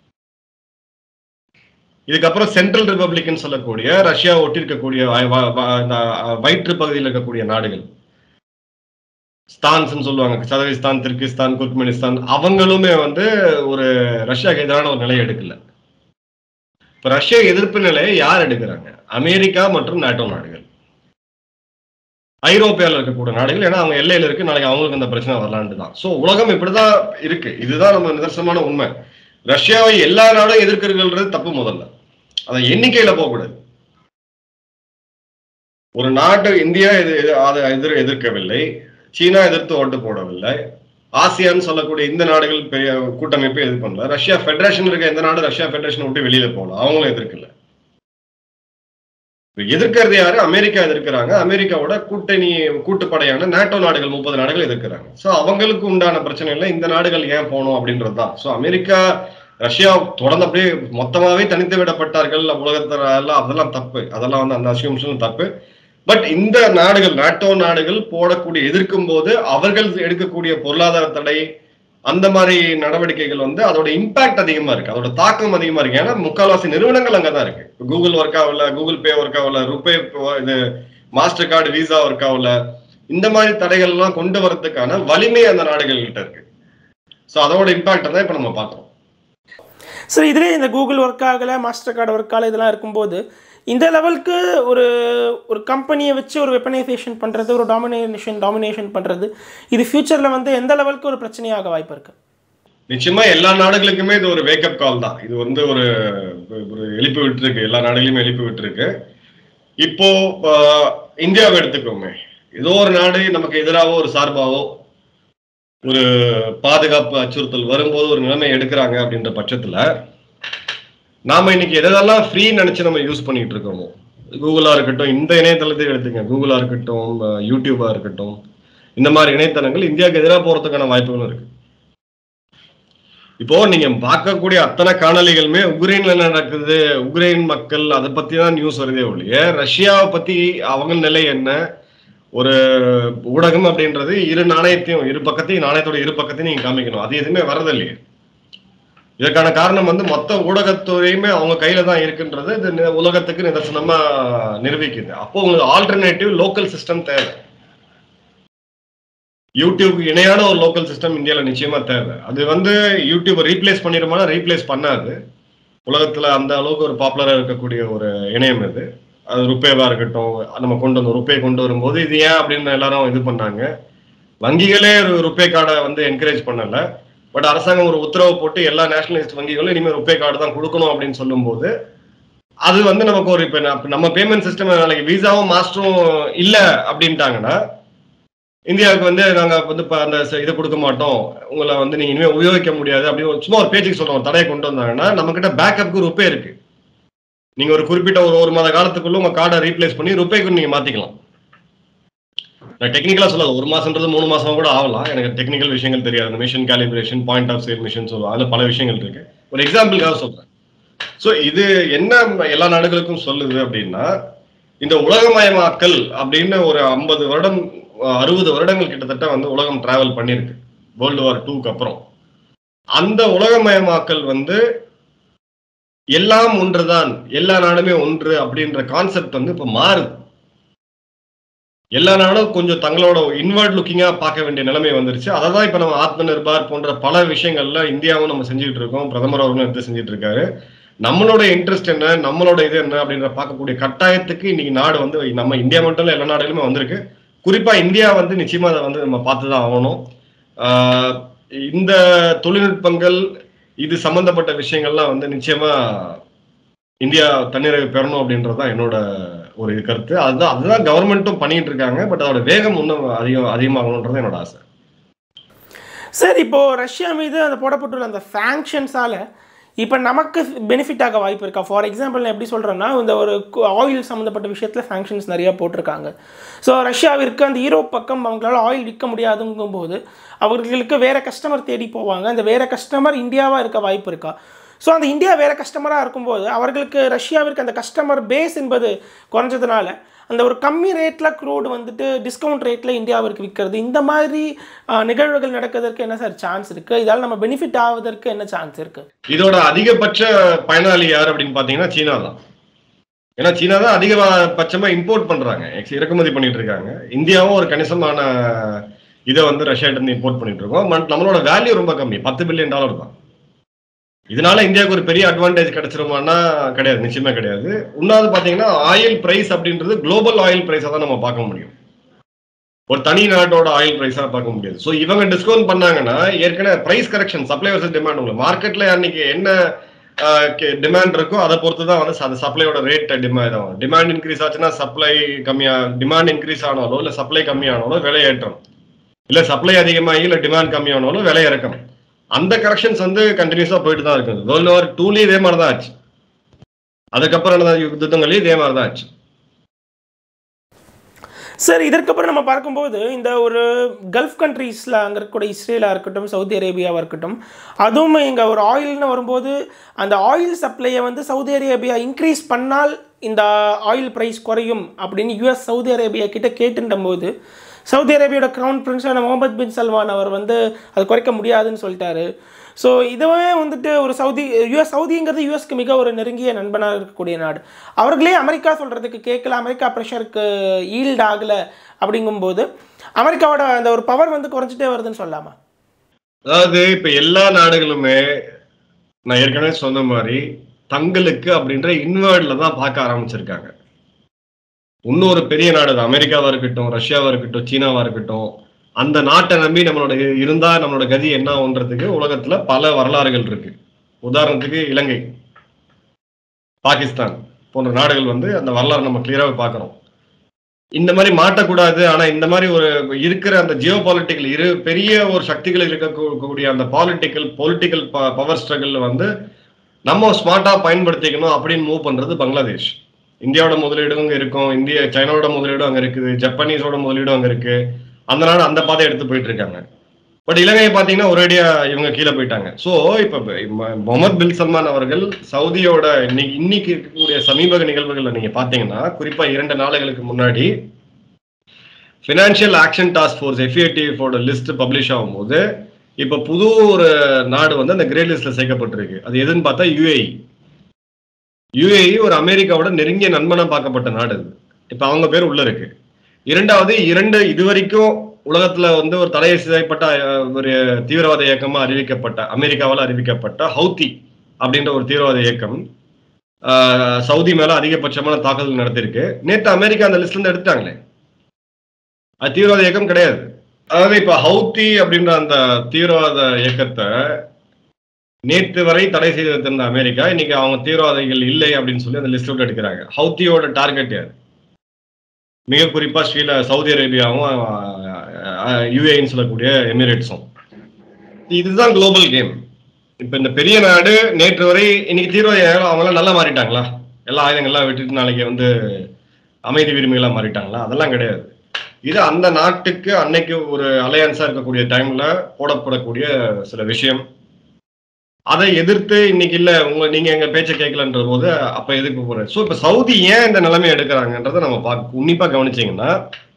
இதுக்கப்புறம் சென்ட்ரல் ரிப்பப்ளிக்னு சொல்லக்கூடிய ரஷ்யா ஒட்டி இருக்கக்கூடிய வ- வ- வ- இந்த வயிற்று பகுதியில் இருக்கக்கூடிய நாடுகள் ஸ்தான்ஸ்னு சொல்லுவாங்க சதகிஸ்தான் திர்கிஸ்தான் துர்க்மெனிஸ்தான் அவங்களுமே வந்து ஒரு ரஷ்யாவுக்கு எதிரான ஒரு நிலையை எடுக்கல இப்ப ரஷ்ய எதிர்ப்பு நிலையை யார் எடுக்கிறாங்க அமெரிக்கா மற்றும் நாட்டோ நாடுகள் ஐரோப்பியால இருக்கக்கூடிய நாடுகள் ஏன்னா அவங்க எல்லையில இருக்கு நாளைக்கு அவங்களுக்கு அந்த பிரச்சனை வரலான்ட்டு தான் சோ உலகம் இப்படிதான் இருக்கு இதுதான் நம்ம நிதர்சனமான உண்மை ரஷ்யாவை எல்லா நாடும் எதிர்க்கிறதுன்றது தப்பு முதல்ல அதை எண்ணிக்கையில போகக்கூடாது ஒரு நாட்டு இந்தியா இது இது- அதை எதிர் எதிர்க்கவில்லை சீனா எதிர்த்து ஓட்டு போடவில்லை ஆசியான்னு சொல்லக்கூடிய இந்த நாடுகள் பெரிய கூட்டமைப்பை எதிர்ப்பு பண்ணல ரஷ்யா ஃபெடரேஷன் இருக்க எந்த நாடு ரஷ்யா ஃபெடரேஷன் விட்டு வெளியில போகல அவங்களும் எதிர்க்கல இப்ப எதிர்க்கிறது யாரு அமெரிக்கா எதிர்க்கிறாங்க அமெரிக்காவோட கூட்டணி கூட்டுப்படையான நாட்டோ நாடுகள் முப்பது நாடுகள் எதிர்க்கிறாங்க சோ அவங்களுக்கு உண்டான பிரச்சனை இல்லை இந்த நாடுகள் ஏன் போகணும் அப்படின்றது தான் சோ அமெரிக்கா ரஷ்யா தொடர்ந்து அப்படியே மொத்தமாவே தனித்து விடப்பட்டார்கள் உலகத்துல எல்லாம் அதெல்லாம் தப்பு அதெல்லாம் வந்து அந்த அசியூம்ஷன் தப்பு பட் இந்த நாடுகள் நாட்டோ நாடுகள் போடக்கூடிய எதிர்க்கும் போது அவர்கள் எடுக்கக்கூடிய பொருளாதார தடை அந்த மாதிரி நடவடிக்கைகள் வந்து அதோட இம்பாக்ட் அதிகமா இருக்கு அதோட தாக்கம் அதிகமா இருக்கு ஏன்னா முக்கால்வாசி நிறுவனங்கள் அங்கதான் இருக்கு கூகுள் ஒர்க் ஆகல கூகுள் பே ஒர்க் ஆகல ருபே இது மாஸ்டர் கார்டு விசா ஒர்க் ஆகல இந்த மாதிரி தடைகள் எல்லாம் கொண்டு வரதுக்கான வலிமை அந்த நாடுகள் கிட்ட இருக்கு சோ அதோட இம்பாக்ட் தான் இப்ப நம்ம பார்க்கறோம் சரி இதுலேயே இந்த கூகுள் ஒர்க் ஆகலை மாஸ்டர் கார்டு ஒர்க் ஆகலை இதெல்லாம் இருக்கும்போது இந்த லெவலுக்கு ஒரு ஒரு கம்பெனியை வச்சு ஒரு வெப்பனைசேஷன் பண்ணுறது ஒரு டாமினேஷன் டாமினேஷன் பண்ணுறது இது ஃப்யூச்சரில் வந்து எந்த லெவலுக்கு ஒரு பிரச்சனையாக வாய்ப்பு இருக்குது நிச்சயமா எல்லா நாடுகளுக்குமே இது ஒரு வேக்கப் கால் தான் இது வந்து ஒரு ஒரு எழுப்பி விட்டுருக்கு எல்லா நாடுகளையுமே எழுப்பி விட்டுருக்கு இப்போ ஆஹ், இந்தியாவை எடுத்துக்கோங்க ஏதோ ஒரு நாடு நமக்கு எதிராகவோ ஒரு சார்பாவோ ஒரு பாதுகாப்பு அச்சுறுத்தல் வரும்போது ஒரு நிலைமை எடுக்கிறாங்க அப்படின்ற பட்சத்துல நாம இன்னைக்கு எதெல்லாம் ஃப்ரீ நினைச்சு நம்ம யூஸ் பண்ணிட்டு இருக்கோமோ கூகுளா இருக்கட்டும் இந்த இணையதளத்தை எடுத்துங்க கூகுளா இருக்கட்டும் ஆஹ், யூடியூபா இருக்கட்டும் இந்த மாதிரி இணையதளங்கள் இந்தியாவுக்கு எதிராக போறதுக்கான வாய்ப்புகளும் இருக்கு இப்போ நீங்க பார்க்கக்கூடிய அத்தனை காணொளிகளுமே உக்ரைன்ல என்ன நடக்குது உக்ரைன் மக்கள் அதை பத்தி தான் நியூஸ் வருதே ஒழிய ரஷ்யாவை பத்தி அவங்க நிலை என்ன ஒரு ஊடகம் அப்படின்றது இரு நாணயத்தையும் இரு பக்கத்தையும் நாணயத்தோட இரு பக்கத்தையும் நீங்க காமிக்கணும் அது எதுவுமே வரதில்லையே இதற்கான காரணம் வந்து மொத்த ஊடகத்துறையுமே அவங்க கையில தான் இருக்குன்றது இது நி- உலகத்துக்கு நிதர்சனமா நிரூபிக்குது அப்போ உங்களுக்கு ஆல்டர்னேட்டிவ் லோக்கல் சிஸ்டம் தேவை யூடியூப் இணையான ஒரு லோக்கல் சிஸ்டம் இந்தியால நிச்சயமா தேவை அது வந்து யூடியூப் ரீப்ளேஸ் பண்ணிடுமானா ரீப்ளேஸ் பண்ணாது உலகத்துல அந்த அளவுக்கு ஒரு பாப்புலரா இருக்கக்கூடிய ஒரு இணையம் இது அது ருப்பேவா இருக்கட்டும் நம்ம கொண்டு வந்தோம் ருப்பே கொண்டு வரும்போது இது ஏன் அப்படின்னு எல்லாரும் இது பண்ணாங்க வங்கிகளே ஒரு ருப்பே கார்டை வந்து என்கரேஜ் பண்ணல பட் அரசாங்கம் ஒரு உத்தரவு போட்டு எல்லா நேஷனலிஸ்ட் வங்கிகளும் இனிமேல் ருப்பே கார்டு தான் கொடுக்கணும் அப்படின்னு சொல்லும்போது அது வந்து நமக்கு ஒரு இப்ப நம்ம- நம்ம பேமெண்ட் சிஸ்டம் நாளைக்கு விசாவும் மாஸ்டரும் இல்ல அப்படின்ட்டாங்கன்னா இந்தியாவுக்கு வந்து நாங்க வந்து இப்ப அந்த ச- இதை கொடுக்க மாட்டோம் உங்களை வந்து நீங்க இனிமே உபயோகிக்க முடியாது அப்படின்னு ஒரு- சும்மா ஒரு பேச்சுக்கு சொல்றோம் ஒரு தடையை கொண்டு வந்தாங்கன்னா நம்ம கிட்ட பேக்கப்க்கு ருப்பே இருக்கு நீங்க ஒரு குறிப்பிட்ட ஒரு ஒரு மாத காலத்துக்குள்ள உங்க கார்டை ரீப்ளேஸ் பண்ணி ருப்பேக்கு நீங்க மாத்திக்கலாம் நான் டெக்னிக்கலா சொல்லாது ஒரு மாசம்ன்றது மூணு மாசம் கூட ஆகலாம் எனக்கு டெக்னிக்கல் விஷயங்கள் தெரியாது அந்த machine calibration point of sale machine சொல்லுவாங்க அதுல பல விஷயங்கள் இருக்கு ஒரு எக்ஸாம்பிளுக்காக சொல்றேன் ஸோ இது என்ன எல்லா நாடுகளுக்கும் சொல்லுது அப்படின்னா இந்த உலகமயமாக்கல் அப்படின்னு ஒரு ஐம்பது வருடம் அறுபது வருடங்கள் கிட்டத்தட்ட வந்து உலகம் டிராவல் பண்ணியிருக்கு வேர்ல்டு வார் டூக்கு அப்புறம் அந்த உலகமயமாக்கல் வந்து எல்லாம் ஒன்றுதான் எல்லா நாடுமே ஒன்று அப்படின்ற கான்செப்ட் வந்து இப்ப மாறுது எல்லா நாடும் கொஞ்சம் தங்களோட இன்வர்ட் லுக்கிங்கா பார்க்க வேண்டிய நிலைமை வந்துருச்சு அதை தான் இப்ப நம்ம ஆத்ம நிர்பார் போன்ற பல விஷயங்கள்ல இந்தியாவும் நம்ம செஞ்சுட்டு இருக்கோம் பிரதமர் அவர்களும் எடுத்து செஞ்சுட்டு இருக்காரு நம்மளோட இன்ட்ரெஸ்ட் என்ன நம்மளோட இது என்ன அப்படின்ற பார்க்கக்கூடிய கட்டாயத்துக்கு இன்னைக்கு நாடு வந்து நம்ம இந்தியா மட்டும் இல்ல எல்லா நாடுகளுமே வந்திருக்கு குறிப்பா இந்தியா வந்து நிச்சயமா அதை வந்து நம்ம பார்த்து தான் ஆகணும் ஆஹ் இந்த தொழில்நுட்பங்கள் இது சம்பந்தப்பட்ட விஷயங்கள்லாம் வந்து நிச்சயமா இந்தியா தன்னிறைவு பெறணும் அப்படின்றது தான் என்னோட ஒரு கருத்து அதுதான் அதுதான் கவர்மெண்ட்டும் பண்ணிட்டு இருக்காங்க பட் அதோட வேகம் இன்னும் அதிகம் அதிகமாகணுன்றது என்னோட ஆசை சார் இப்போ ரஷ்யா மீது அந்த போடப்பட்டுள்ள அந்த சாங்ஷன்ஸால இப்போ நமக்கு பெனிஃபிட் ஆக வாய்ப்பு இருக்கா ஃபார் எக்ஸாம்பிள் நான் எப்படி சொல்கிறேன்னா இந்த ஒரு ஆயில் சம்மந்தப்பட்ட விஷயத்தில் சாங்ஷன்ஸ் நிறையா போட்டிருக்காங்க ஸோ ரஷ்யாவிற்கு அந்த யூரோப் பக்கம் அவங்களால ஆயில் விற்க முடியாதுங்கும் போது அவர்களுக்கு வேற கஸ்டமர் தேடி போவாங்க அந்த வேற கஸ்டமர் இந்தியாவாக இருக்க வாய்ப்பு இருக்கா ஸோ அந்த இந்தியா வேற கஸ்டமராக இருக்கும்போது அவர்களுக்கு ரஷ்யாவிற்கு அந்த கஸ்டமர் பேஸ் என்பது குறைஞ்சதுனால அந்த ஒரு கம்மி ரேட்டில் க்ரூடு வந்துட்டு டிஸ்கவுண்ட் ரேட்டில் இந்தியாவிற்கு விற்கிறது இந்த மாதிரி ஆஹ், நிகழ்வுகள் நடக்கிறதுக்கு என்ன சார் சான்ஸ் இருக்குது இதால் நம்ம பெனிஃபிட் ஆவதற்கு என்ன சான்ஸ் இருக்குது இதோட அதிகபட்ச பயனாளி யார் அப்படின்னு பாத்தீங்கன்னா சீனா தான் ஏன்னா சீனா தான் அதிகபட்சமா இம்போர்ட் பண்றாங்க ex- இறக்குமதி பண்ணிட்டு இருக்காங்க இந்தியாவும் ஒரு கணிசமான இதை வந்து ரஷ்யாட்ட இருந்து இம்போர்ட் பண்ணிட்டு இருக்கோம் மன்- நம்மளோட வேல்யூ ரொம்ப கம்மி பத்து பில்லியன் டாலர் தான் இதனால இந்தியாவுக்கு ஒரு பெரிய அட்வான்டேஜ் கிடைச்சிருமான்னா கிடையாது நிச்சயமா கிடையாது இன்னொரு பாத்தீங்கன்னா ஆயில் பிரைஸ் அப்படின்றது குளோபல் ஆயில் பிரைஸா தான் நம்ம பார்க்க முடியும் ஒரு தனி நாட்டோட ஆயில் பிரைஸா பார்க்க முடியாது ஸோ இவங்க டிஸ்கவுண்ட் பண்ணாங்கன்னா ஏற்கனவே price correction supply versus demand உங்களுக்கு மார்க்கெட்ல அன்னைக்கு என்ன டிமாண்ட் இருக்கோ அதை பொறுத்து தான் வந்து அந்த சப்ளையோட ரேட் டிமாண்ட் ஆகும் டிமாண்ட் இன்க்ரீஸ் ஆச்சுன்னா சப்ளை கம்மியா டிமாண்ட் இன்க்ரீஸ் ஆனாலோ இல்ல சப்ளை கம்மியானாலோ விலை ஏற்றம் இல்ல சப்ளை அதிகமாகி இல்ல டிமாண்ட் கம்மியானாலும் விலை இறக்கம் அந்த கரெக்ஷன்ஸ் வந்து கண்டினியூஸா போயிட்டு தான் இருக்குது வேர்ல்டு வார் டூலயும் இதே மாதிரி தான் ஆச்சு அதுக்கப்புறம் நடந்த யுத்தங்களையும் இதே மாதிரி தான் ஆச்சு சார் இதற்கப்புறம் நம்ம பார்க்கும்போது இந்த ஒரு கல்ஃப் கண்ட்ரீஸில் அங்கே இருக்கக்கூடிய இஸ்ரேலாக இருக்கட்டும் சவுதி அரேபியாவாக இருக்கட்டும் அதுவும் இங்கே ஒரு ஆயில்னு வரும்போது அந்த ஆயில் சப்ளையை வந்து சவுதி அரேபியா இன்க்ரீஸ் பண்ணால் இந்த ஆயில் ப்ரைஸ் குறையும் அப்படின்னு யுஎஸ் சவுதி அரேபியா கிட்ட கேட்டுன்ற போது சவுதி அரேபியாவோட கிரவுன் பிரின்ஸான முகமது பின் சல்மான் அவர் வந்து அது குறைக்க முடியாதுன்னு சொல்லிட்டாரு ஸோ இதுவே வந்துட்டு ஒரு சவுதி யுஎஸ் சவுதிங்கிறது யுஎஸ்க்கு மிக ஒரு நெருங்கிய நண்பனாக இருக்கக்கூடிய நாடு அவர்களே அமெரிக்கா சொல்கிறதுக்கு கேட்கல அமெரிக்கா ப்ரெஷருக்கு ஈல்ட் ஆகலை அப்படிங்கும்போது அமெரிக்காவோட அந்த ஒரு பவர் வந்து குறைஞ்சிட்டே வருதுன்னு சொல்லலாமா அதாவது இப்ப எல்லா நாடுகளுமே நான் ஏற்கனவே சொன்ன மாதிரி தங்களுக்கு அப்படின்ற இன்வேர்ட்ல தான் பார்க்க ஆரம்பிச்சிருக்காங்க இன்னொரு பெரிய நாடு அது அமெரிக்காவா இருக்கட்டும் ரஷ்யாவா இருக்கட்டும் சீனாவா இருக்கட்டும் அந்த நாட்டை நம்பி நம்மளோட இ- இருந்தா நம்மளோட கதி என்ன ஆகுன்றதுக்கு உலகத்துல பல வரலாறுகள் இருக்கு உதாரணத்துக்கு இலங்கை பாகிஸ்தான் போன்ற நாடுகள் வந்து அந்த வரலாறு நம்ம கிளியராக பார்க்கறோம் இந்த மாதிரி மாட்டக்கூடாது ஆனா இந்த மாதிரி ஒரு இருக்கிற அந்த ஜியோ பாலிட்டிக்கல் இரு பெரிய ஒரு சக்திகள் இருக்கக்கூடிய அந்த பாலிட்டிக்கல் பொலிட்டிக்கல் பவர் ஸ்ட்ரகிள் வந்து நம்ம ஸ்மார்ட்டா பயன்படுத்திக்கணும் அப்படின்னு மூவ் பண்றது பங்களாதேஷ் இந்தியாவோட முதலீடும் அங்க இருக்கும் இந்திய சைனாவோட முதலீடும் அங்க இருக்குது ஜப்பானீஸோட முதலீடும் அங்க இருக்கு அந்த நாடு அந்த பாதை எடுத்து போயிட்டு இருக்காங்க பட் இலங்கையை பாத்தீங்கன்னா ஒரேடியா இவங்க கீழே போயிட்டாங்க சோ இப்ப ம- முகமது பின் சல்மான் அவர்கள் சவுதியோட இன்னைக்கு இன்னைக்கு இருக்கக்கூடிய சமீப நிகழ்வுகள்ல நீங்க பாத்தீங்கன்னா குறிப்பா இரண்டு நாளுகளுக்கு முன்னாடி ஃபினான்ஷியல் ஆக்ஷன் டாஸ்க் ஃபோர்ஸ் எஃப்ஏடிஎஃபோட லிஸ்ட் பப்ளிஷ் ஆகும்போது இப்ப புது ஒரு நாடு வந்து அந்த கிரே லிஸ்ட்ல சேர்க்கப்பட்டிருக்கு அது எதுன்னு பார்த்தா யுஏஇ யுஏஇ ஒரு அமெரிக்காவோட நெருங்கிய நண்பனா பார்க்கப்பட்ட நாடு அது இப்ப அவங்க பேர் உள்ள இருக்கு இரண்டாவது இரண்டு இதுவரைக்கும் உலகத்துல வந்து ஒரு தடை செய்யப்பட்ட அஹ், ஒரு தீவிரவாத இயக்கமா அறிவிக்கப்பட்ட அமெரிக்காவால் அறிவிக்கப்பட்ட ஹவுத்தி அப்படின்ற ஒரு தீவிரவாத இயக்கம் ஆஹ், சவுதி மேல அதிகபட்சமான தாக்குதல் நடத்திருக்கு நேற்று அமெரிக்கா அந்த லிஸ்ட்ல இருந்து எடுத்துட்டாங்களே அது தீவிரவாத இயக்கம் கிடையாது அதாவது இப்ப ஹவுத்தி அப்படின்ற அந்த தீவிரவாத இயக்கத்தை நேற்று வரை தடை செய்து வைத்திருந்த அமெரிக்கா இன்னைக்கு அவங்க தீவிரவாதிகள் இல்லை அப்படின்னு சொல்லி அந்த லிஸ்ட் விட்டு எடுக்கிறாங்க ஹவுத்தியோட டார்கெட் யார் மிக குறிப்பா ஸ்ரீல சவுதி அரேபியாவும் யுஏன்னு சொல்லக்கூடிய எமிரேட்ஸும் இதுதான் குளோபல் கேம் இப்ப இந்த பெரிய நாடு நேற்று வரை இன்னைக்கு தீவிரவாதிகள் அவங்க எல்லாம் நல்லா மாறிட்டாங்களா எல்லா ஆயுதங்கள்லாம் விட்டுட்டு நாளைக்கு வந்து அமைதி விரும்பிகளா மாறிட்டாங்களா அதெல்லாம் கிடையாது இது அந்த நாட்டுக்கு அன்னைக்கு ஒரு அலையன்ஸா இருக்கக்கூடிய டைம்ல போடப்படக்கூடிய சில விஷயம் அதை எதிர்த்து இன்னைக்கு இல்ல உங்க நீங்க எங்க பேச்ச கேட்கலன்ற போது அப்ப எதுக்கு போற சோ இப்ப சவுதி ஏன் இந்த நிலைமை எடுக்கிறாங்கன்றதை நம்ம பார்க்க உன்னிப்பா கவனிச்சீங்கன்னா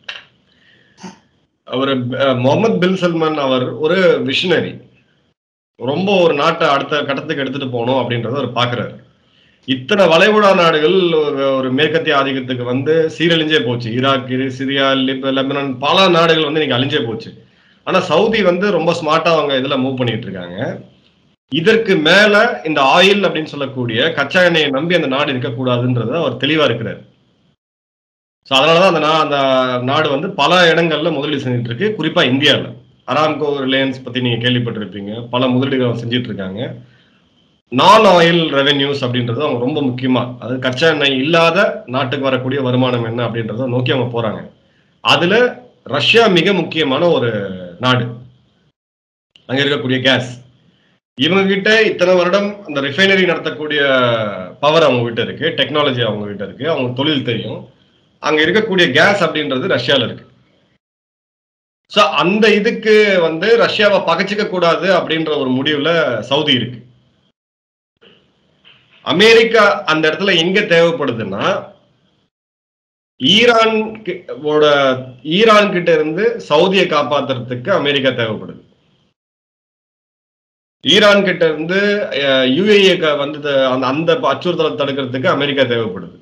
அவர் முகமது பின் சல்மான் அவர் ஒரு விஷனரி ரொம்ப ஒரு நாட்டை அடுத்த கட்டத்துக்கு எடுத்துட்டு போகணும் அப்படின்றத அவர் பாக்குறாரு இத்தனை வளைகுடா நாடுகள் ஒரு ஒரு மேற்கத்திய ஆதிக்கத்துக்கு வந்து சீரழிஞ்சே போச்சு ஈராக் இரு- சிரியா லிப் லெபனான் பல நாடுகள் வந்து இன்னைக்கு அழிஞ்சே போச்சு ஆனா சவுதி வந்து ரொம்ப ஸ்மார்ட்டா அவங்க இதுல மூவ் பண்ணிட்டு இருக்காங்க இதற்கு மேல இந்த ஆயில் அப்படின்னு சொல்லக்கூடிய கச்சா எண்ணெயை நம்பி அந்த நாடு இருக்கக்கூடாதுன்றது அவர் தெளிவா இருக்கிறார் ஸோ அதனாலதான் அந்த நா- அந்த நாடு வந்து பல இடங்கள்ல முதலீடு செஞ்சுட்டு இருக்கு குறிப்பா இந்தியாவில் அராம்கோ ரிலையன்ஸ் பத்தி நீங்க கேள்விப்பட்டிருப்பீங்க பல முதலீடுகள் அவங்க செஞ்சுட்டு இருக்காங்க நான் ஆயில் ரெவென்யூஸ் அப்படின்றது அவங்க ரொம்ப முக்கியமா அது கச்சா எண்ணெய் இல்லாத நாட்டுக்கு வரக்கூடிய வருமானம் என்ன அப்படின்றத நோக்கி அவங்க போறாங்க அதுல ரஷ்யா மிக முக்கியமான ஒரு நாடு அங்க இருக்கக்கூடிய கேஸ் இவங்க கிட்ட இத்தனை வருடம் அந்த ரிஃபைனரி நடத்தக்கூடிய பவர் அவங்க கிட்ட இருக்கு டெக்னாலஜி அவங்க கிட்ட இருக்கு அவங்க தொழில் தெரியும் அங்க இருக்கக்கூடிய கேஸ் அப்படின்றது ரஷ்யால இருக்கு சோ அந்த இதுக்கு வந்து ரஷ்யாவை பகைச்சிக்க கூடாது அப்படின்ற ஒரு முடிவுல சவுதி இருக்கு அமெரிக்கா அந்த இடத்துல எங்க தேவைப்படுதுன்னா ஈரான் கி- ஓட ஈரான் கிட்ட இருந்து சவுதியை காப்பாத்துறதுக்கு அமெரிக்கா தேவைப்படுது ஈரான் கிட்ட இருந்து யுஏஏ வந்து த- அந்த அந்த அச்சுறுத்தலை தடுக்கிறதுக்கு அமெரிக்கா தேவைப்படுது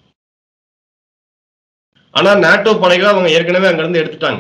ஆனா நாட்டோ படைகளை அவங்க ஏற்கனவே அங்க இருந்து எடுத்துட்டாங்க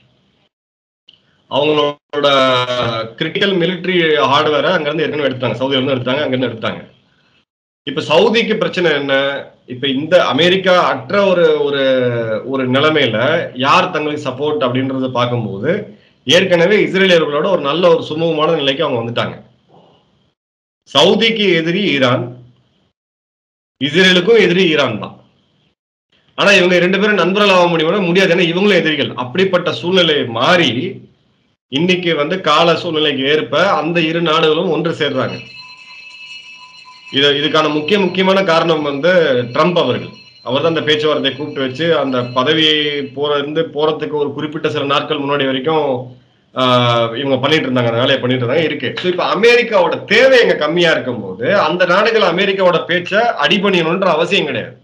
அவங்களோட கிரிட்டிக்கல் மிலிட்டரி ஹார்ட்வேரை அங்க இருந்து ஏற்கனவே எடுத்தாங்க சவுதியில இருந்து எடுத்தாங்க அங்க இருந்து எடுத்தாங்க இப்ப சவுதிக்கு பிரச்சனை என்ன இப்ப இந்த அமெரிக்கா அற்ற ஒரு ஒரு ஒரு நிலைமையில யார் தங்களுக்கு சப்போர்ட் அப்படின்றத பார்க்கும்போது ஏற்கனவே இஸ்ரேலியர்களோட ஒரு நல்ல ஒரு சுமூகமான நிலைக்கு அவங்க வந்துட்டாங்க சவுதிக்கு எதிரி ஈரான் இஸ்ரேலுக்கும் எதிரி ஈரான் தான் ஆனா இவங்க ரெண்டு பேரும் நண்பர்கள் ஆக முடியுமா முடியாது ஏன்னா இவங்களும் எதிரிகள் அப்படிப்பட்ட சூழ்நிலை மாறி இன்னைக்கு வந்து கால சூழ்நிலைக்கு ஏற்ப அந்த இரு நாடுகளும் ஒன்று சேர்றாங்க இது இதுக்கான முக்கிய முக்கியமான காரணம் வந்து ட்ரம்ப் அவர்கள் அவர் தான் அந்த பேச்சுவார்த்தையை கூப்பிட்டு வச்சு அந்த பதவியை போற இருந்து போறதுக்கு ஒரு குறிப்பிட்ட சில நாட்கள் முன்னாடி வரைக்கும் ஆஹ், இவங்க பண்ணிட்டு இருந்தாங்க அந்த வேலையை பண்ணிட்டு இருந்தாங்க இருக்கு ஸோ இப்போ அமெரிக்காவோட தேவை எங்க கம்மியா இருக்கும்போது அந்த நாடுகள் அமெரிக்காவோட பேச்சை அடிபணியணுன்ற அவசியம் கிடையாது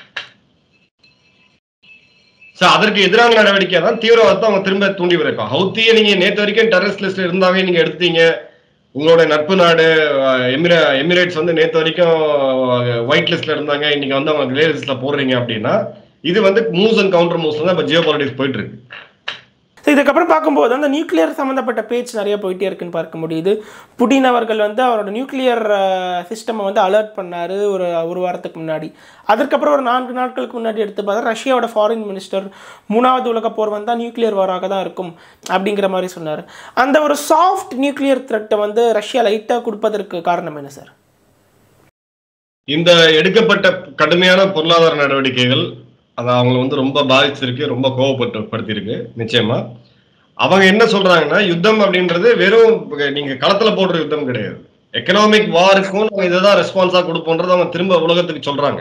ஸோ அதற்கு எதிரான நடவடிக்கை தான் தீவிரவாதத்தை அவங்க திரும்ப தூண்டி விடுறாங்க ஹவுத்தியை நீங்க நேற்று வரைக்கும் டெரரிஸ்ட் லிஸ்ட்ல இருந்தாவே நீங்க எடுத்தீங்க உங்களோட நட்பு நாடு அஹ், எமிரே எமிரேட்ஸ் வந்து நேற்று வரைக்கும் ஒயிட் லிஸ்ட்ல இருந்தாங்க இன்னைக்கு வந்து அவங்க கிரே லிஸ்ட்ல போடுறீங்க அப்படின்னா இது வந்து மூவ்ஸ் அண்ட் கவுண்டர் மூவ்ஸ் தான் இப்போ ஜியோ பாலிட்டிக்ஸ் போயிட்டு இருக்கு ஸோ இதுக்கப்புறம் பார்க்கும்போது அந்த நியூக்ளியர் சம்மந்தப்பட்ட பேச்சு நிறைய போயிட்டே இருக்குன்னு பார்க்க முடியுது புடின் அவர்கள் வந்து அவரோட நியூக்ளியர் சிஸ்டமை வந்து அலர்ட் பண்ணார் ஒரு ஒரு வாரத்துக்கு முன்னாடி அதற்கப்புறம் ஒரு நான்கு நாட்களுக்கு முன்னாடி எடுத்து பார்த்தா ரஷ்யாவோட ஃபாரின் மினிஸ்டர் மூணாவது உலகப் போர் வந்தால் நியூக்ளியர் வாராக தான் இருக்கும் அப்படிங்கிற மாதிரி சொன்னார் அந்த ஒரு சாஃப்ட் நியூக்ளியர் த்ரெட்டை வந்து ரஷ்யா லைட்டாக கொடுப்பதற்கு காரணம் என்ன சார் இந்த எடுக்கப்பட்ட கடுமையான பொருளாதார நடவடிக்கைகள் அது அவங்களை வந்து ரொம்ப பாதிச்சிருக்கு ரொம்ப கோவப்பட்டு படுத்தியிருக்கு நிச்சயமா அவங்க என்ன சொல்றாங்கன்னா யுத்தம் அப்படின்றது வெறும் நீங்க களத்துல போடுற யுத்தம் கிடையாது எக்கனாமிக் வாருக்கும் நம்ம இதை தான் ரெஸ்பான்ஸா கொடுப்போன்றது அவங்க திரும்ப உலகத்துக்கு சொல்றாங்க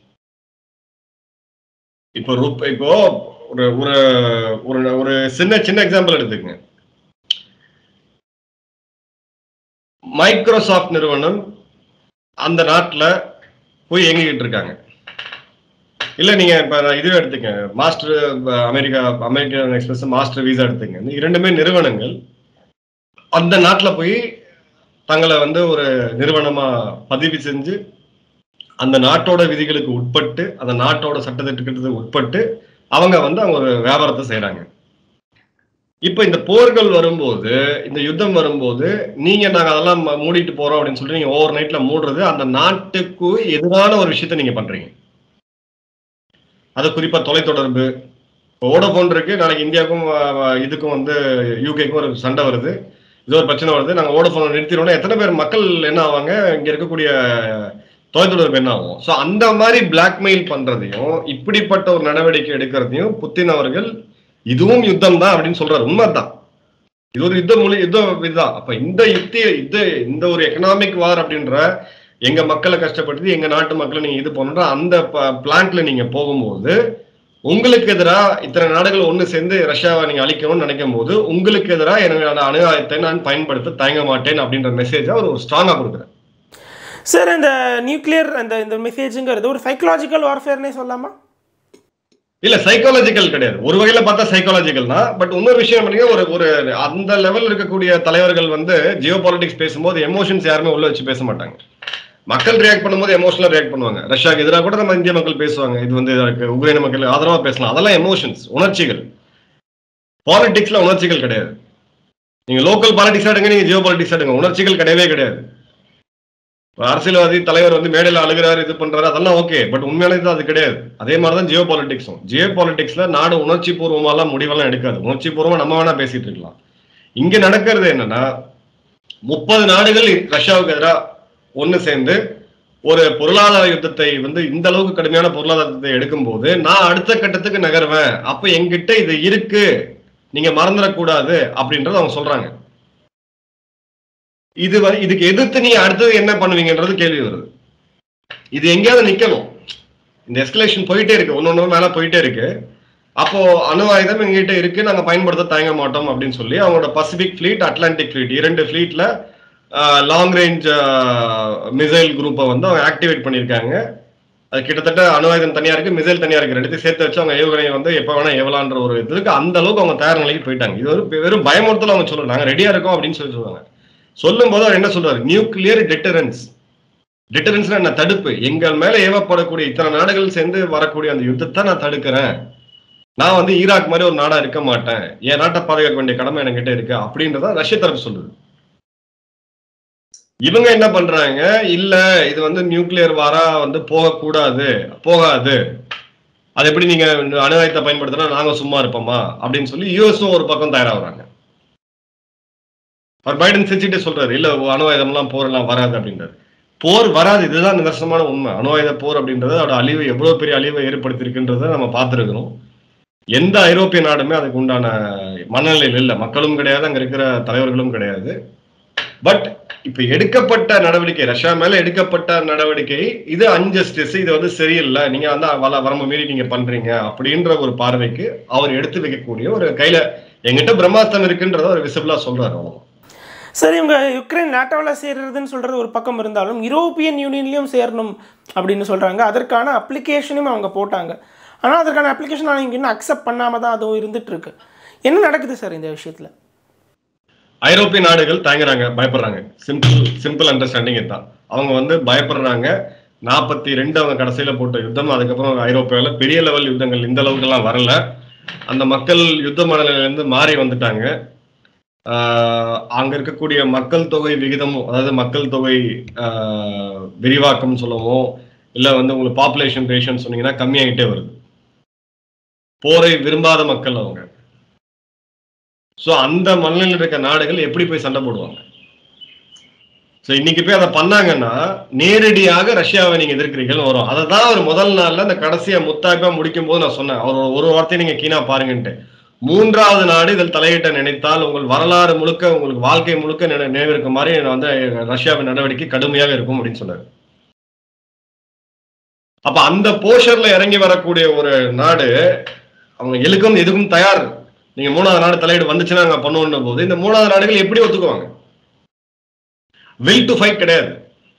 இப்போ ருப் இப்போ ஒரு ஒரு ஒரு ஒரு சின்ன சின்ன எக்ஸாம்பிள் எடுத்துக்கங்க மைக்ரோசாஃப்ட் நிறுவனம் அந்த நாட்டுல போய் இயங்கிக்கிட்டு இருக்காங்க இல்ல நீங்க இப்ப இதுவே எடுத்துக்க Master America American Express Master Visa எடுத்துங்க இந்த இரண்டுமே நிறுவனங்கள் அந்த நாட்டுல போய் தங்களை வந்து ஒரு நிறுவனமா பதிவு செஞ்சு அந்த நாட்டோட விதிகளுக்கு உட்பட்டு அந்த நாட்டோட சட்டத்திட்டத்துக்கு உட்பட்டு அவங்க வந்து அவங்க ஒரு வியாபாரத்தை செய்றாங்க இப்ப இந்த போர்கள் வரும்போது இந்த யுத்தம் வரும்போது நீங்க நாங்க அதெல்லாம் ம- மூடிட்டு போறோம் அப்படின்னு சொல்லிட்டு நீங்க ஓவர் நைட்ல மூடுறது அந்த நாட்டுக்கு எதிரான ஒரு விஷயத்த நீங்க பண்றீங்க அது குறிப்பா தொலைத்தொடர்பு ஓடோபோன் இருக்கு நாளைக்கு இந்தியாவுக்கும் அஹ், அஹ், இதுக்கும் வந்து யூகேக்கும் ஒரு சண்டை வருது இது ஒரு பிரச்சனை வருது நாங்க ஓடோபோன் நிறுத்திடுவோம்னா எத்தனை பேர் மக்கள் என்ன ஆவாங்க இங்க இருக்கக்கூடிய தொலைத்தொடர்பு என்ன ஆகும் ஸோ அந்த மாதிரி பிளாக்மெயில் பண்றதையும் இப்படிப்பட்ட ஒரு நடவடிக்கை எடுக்கிறதையும் புத்தின் அவர்கள் இதுவும் யுத்தம் தான் அப்படின்னு சொல்றாரு உண்மைதான் இது ஒரு யுத்த மொழி யுத்த இதுதான் அப்ப இந்த யுத்தி இது இந்த ஒரு எக்கனாமிக் வார் அப்படின்ற எங்க மக்களை கஷ்டப்படுத்தி எங்க நாட்டு மக்களை நீங்க இது பண்ணுற அந்த பிளான்ட்ல நீங்க போகும்போது உங்களுக்கு எதிரா இத்தனை நாடுகள் ஒண்ணு சேர்ந்து ரஷ்யாவை நீங்க அழிக்கணும்னு நினைக்கும் போது உங்களுக்கு எதிரா என்னோட அணு ஆயுதத்தை நான் பயன்படுத்த தயங்க மாட்டேன் அப்படின்ற மெசேஜை அவர் ஒரு ஸ்ட்ராங்கா கொடுக்குறாரு சார் இந்த நியூக்ளியர் அந்த இந்த மெசேஜுங்கிறது ஒரு சைக்கலாஜிக்கல் வார்ஃபேர்னே சொல்லலாமா இல்ல சைக்காலஜிக்கல் கிடையாது ஒரு வகையில பார்த்தா சைக்காலஜிக்கல் தான் பட் இன்னொரு விஷயம் என்னன்னா ஒரு ஒரு அந்த லெவல் இருக்கக்கூடிய தலைவர்கள் வந்து ஜியோ பாலிடிக்ஸ் பேசும்போது எமோஷன்ஸ் யாருமே உள்ள வச்சு பேச மாட்டாங்க மக்கள் ரியாக்ட் பண்ணும்போது எமோஷனலா ரியாக்ட் பண்ணுவாங்க ரஷ்யாவுக்கு எதிராக கூட நம்ம இந்திய மக்கள் பேசுவாங்க இது வந்து இதுக்கு உக்ரைன் மக்கள் ஆதரவா பேசலாம் அதெல்லாம் எமோஷன்ஸ் உணர்ச்சிகள் பாலிடிக்ஸ்ல உணர்ச்சிகள் கிடையாது நீங்க லோக்கல் பாலிடிக்ஸ் எடுங்க நீங்க ஜியோ பாலிடிக்ஸ் எடுங்க உணர்ச்சிகள் கிடையவே கிடையாது ஒரு அரசியல்வாதி தலைவர் வந்து மேடையில் அழுகிறாரு இது பண்றாரு அதெல்லாம் ஓகே பட் உண்மையான இது அது கிடையாது அதே மாதிரி தான் ஜியோ பாலிடிக்ஸும் ஜியோ பாலிடிக்ஸ்ல நாடு உணர்ச்சி பூர்வமாலாம் முடிவெல்லாம் எடுக்காது உணர்ச்சி பூர்வமா நம்ம வேணா பேசிட்டு இருக்கலாம் இங்க நடக்கிறது என்னன்னா முப்பது நாடுகள் ரஷ்யாவுக்கு எதிராக ஒண்ணு சேர்ந்து ஒரு பொருளாதார யுத்தத்தை வந்து இந்த அளவுக்கு கடுமையான பொருளாதார யுத்தத்தை எடுக்கும்போது நான் அடுத்த கட்டத்துக்கு நகருவேன் அப்ப என்கிட்ட இது இருக்கு நீங்க மறந்துடக்கூடாது அப்படின்றத அவங்க சொல்றாங்க இது வ- இதுக்கு எதிர்த்து நீ அடுத்தது என்ன பண்ணுவீங்கன்றது கேள்வி வருது இது எங்கேயாவது நிக்கணும் இந்த எஸ்கலேஷன் போயிட்டே இருக்கு ஒன்னொன்னு மேல போயிட்டே இருக்கு அப்போ அணு ஆயுதம் எங்ககிட்ட இருக்கு நாங்க பயன்படுத்த தயங்க மாட்டோம் அப்படின்னு சொல்லி அவங்களோட பசிபிக் ஃபிளீட் அட்லாண்டிக் ஃபிளீட் இரண்டு ஃபிளீட்ல லாங் ரேஞ்ச் மிசைல் குரூப்பை வந்து அவங்க ஆக்டிவேட் பண்ணியிருக்காங்க அது கிட்டத்தட்ட அணு ஆயுதம் தனியா இருக்கு மிசைல் தனியா இருக்கு ரெண்டுத்தையும் சேர்த்து வச்சு அவங்க ஏவுகணையை வந்து எப்ப வேணா ஏவலான்ற ஒரு இதுக்கு அந்த அளவுக்கு அவங்க தயார் நிலைக்கு போயிட்டாங்க இது ஒரு வெறும் பயமுறுத்தல அவங்க சொல்லுவாங்க நாங்க ரெடியா இருக்கோம் அப்படின்னு சொல்லி சொல்லுவாங்க சொல்லும் போது அவர் என்ன சொல்றாரு நியூக்ளியர் டிட்டரன்ஸ் டிட்டரன்ஸ்னா என்ன தடுப்பு எங்கள் மேல ஏவப்படக்கூடிய இத்தனை நாடுகள் சேர்ந்து வரக்கூடிய அந்த யுத்தத்தை நான் தடுக்கிறேன் நான் வந்து ஈராக் மாதிரி ஒரு நாடா இருக்க மாட்டேன் என் நாட்டை பாதுகாக்க வேண்டிய கடமை என்கிட்ட இருக்கு அப்படின்றத ரஷ்ய தரப்பு சொல்லுது இவங்க என்ன பண்றாங்க இல்ல இது வந்து நியூக்ளியர் வாரா வந்து போகக்கூடாது போகாது அது எப்படி நீங்க அணு ஆயுதத்தை பயன்படுத்தினா நாங்க சும்மா இருப்போமா அப்படின்னு சொல்லி யூஎஸும் ஒரு பக்கம் தயாராகிறாங்க அவர் பைடன் சிரிச்சுட்டு சொல்றாரு இல்ல அணு ஆயுதம்லாம் போரெல்லாம் வராது அப்படின்றாரு போர் வராது இதுதான் நிதர்சனமான உண்மை அணு ஆயுத போர் அப்படின்றது அதோட அழிவு எவ்வளவு பெரிய அழிவை ஏற்படுத்தியிருக்குன்றதை நம்ம பார்த்துருக்கணும் எந்த ஐரோப்பிய நாடுமே அதுக்கு உண்டான மனநிலையில் இல்லை மக்களும் கிடையாது அங்க இருக்கிற தலைவர்களும் கிடையாது பட் இப்ப எடுக்கப்பட்ட நடவடிக்கை ரஷ்யா மேல எடுக்கப்பட்ட நடவடிக்கை இது அன்ஜஸ்டிஸ் இது வந்து சரியில்லை நீங்க வந்து வள வரம்பு மீறி நீங்க பண்றீங்க அப்படின்ற ஒரு பார்வைக்கு அவர் எடுத்து வைக்கக்கூடிய ஒரு கையில எங்கிட்ட பிரம்மாஸ்தம் இருக்குன்றத ஒரு விசிபிளா சொல்றாரு அவ்வளவுதான் சரி இவங்க யுக்ரைன் நாட்டோவில் சேர்றதுன்னு சொல்கிறது ஒரு பக்கம் இருந்தாலும் யூரோப்பியன் யூனியன்லேயும் சேரணும் அப்படின்னு சொல்கிறாங்க அதற்கான அப்ளிகேஷனும் அவங்க போட்டாங்க ஆனால் அதற்கான அப்ளிகேஷன் அவங்க இன்னும் அக்செப்ட் பண்ணாமல் தான் அதுவும் இருந்துட்டு இருக்கு என்ன நடக்குது சார் இந்த விஷயத்தில் ஐரோப்பிய நாடுகள் தயங்குறாங்க பயப்படுறாங்க சிம்பிள் சிம்பிள் அண்டர்ஸ்டாண்டிங் இதுதான் அவங்க வந்து பயப்படுறாங்க நாற்பத்தி ரெண்டு அவங்க கடைசியில போட்ட யுத்தம் அதுக்கப்புறம் ஐரோப்பியாவில் பெரிய லெவல் யுத்தங்கள் இந்த அளவுக்குலாம் வரல அந்த மக்கள் யுத்த மனநிலையிலேருந்து மாறி வந்துட்டாங்க ஆஹ் அங்க இருக்கக்கூடிய மக்கள் தொகை விகிதமும் அதாவது மக்கள் தொகை ஆஹ் விரிவாக்கம் சொல்லவும் இல்ல வந்து உங்களுக்கு பாப்புலேஷன் ரேஷன் சொன்னீங்கன்னா கம்மியாகிட்டே வருது போரை விரும்பாத மக்கள் அவங்க சோ அந்த மனநிலையில் இருக்க நாடுகள் எப்படி போய் சண்டை போடுவாங்க சோ இன்னைக்கு போய் அதை பண்ணாங்கன்னா நேரடியாக ரஷ்யாவை நீங்க எதிர்க்கிறீங்கன்னு வரும் அதை தான் அவர் முதல் நாள்ல அந்த கடைசியா முத்தாய்ப்பா முடிக்கும் போது நான் சொன்னேன் அவர் ஒரு வார்த்தையை நீங்க கீழா பாருங்கன்ட்டு மூன்றாவது நாடு இதில் தலையிட்ட நினைத்தால் உங்கள் வரலாறு முழுக்க உங்களுக்கு வாழ்க்கை முழுக்க நினை- நினைவிருக்க மாதிரி வந்து ரஷ்யாவின் நடவடிக்கை கடுமையாக இருக்கும் அப்படின்னு சொன்னாரு அப்ப அந்த போஷர்ல இறங்கி வரக்கூடிய ஒரு நாடு அவங்க எதுக்கும் எதுக்கும் தயார் நீங்க மூணாவது நாடு தலையீடு வந்துச்சுன்னா நாங்க பண்ணுவோம் போது இந்த மூணாவது நாடுகள் எப்படி ஒத்துக்குவாங்க வில் டு ஃபைட் கிடையாது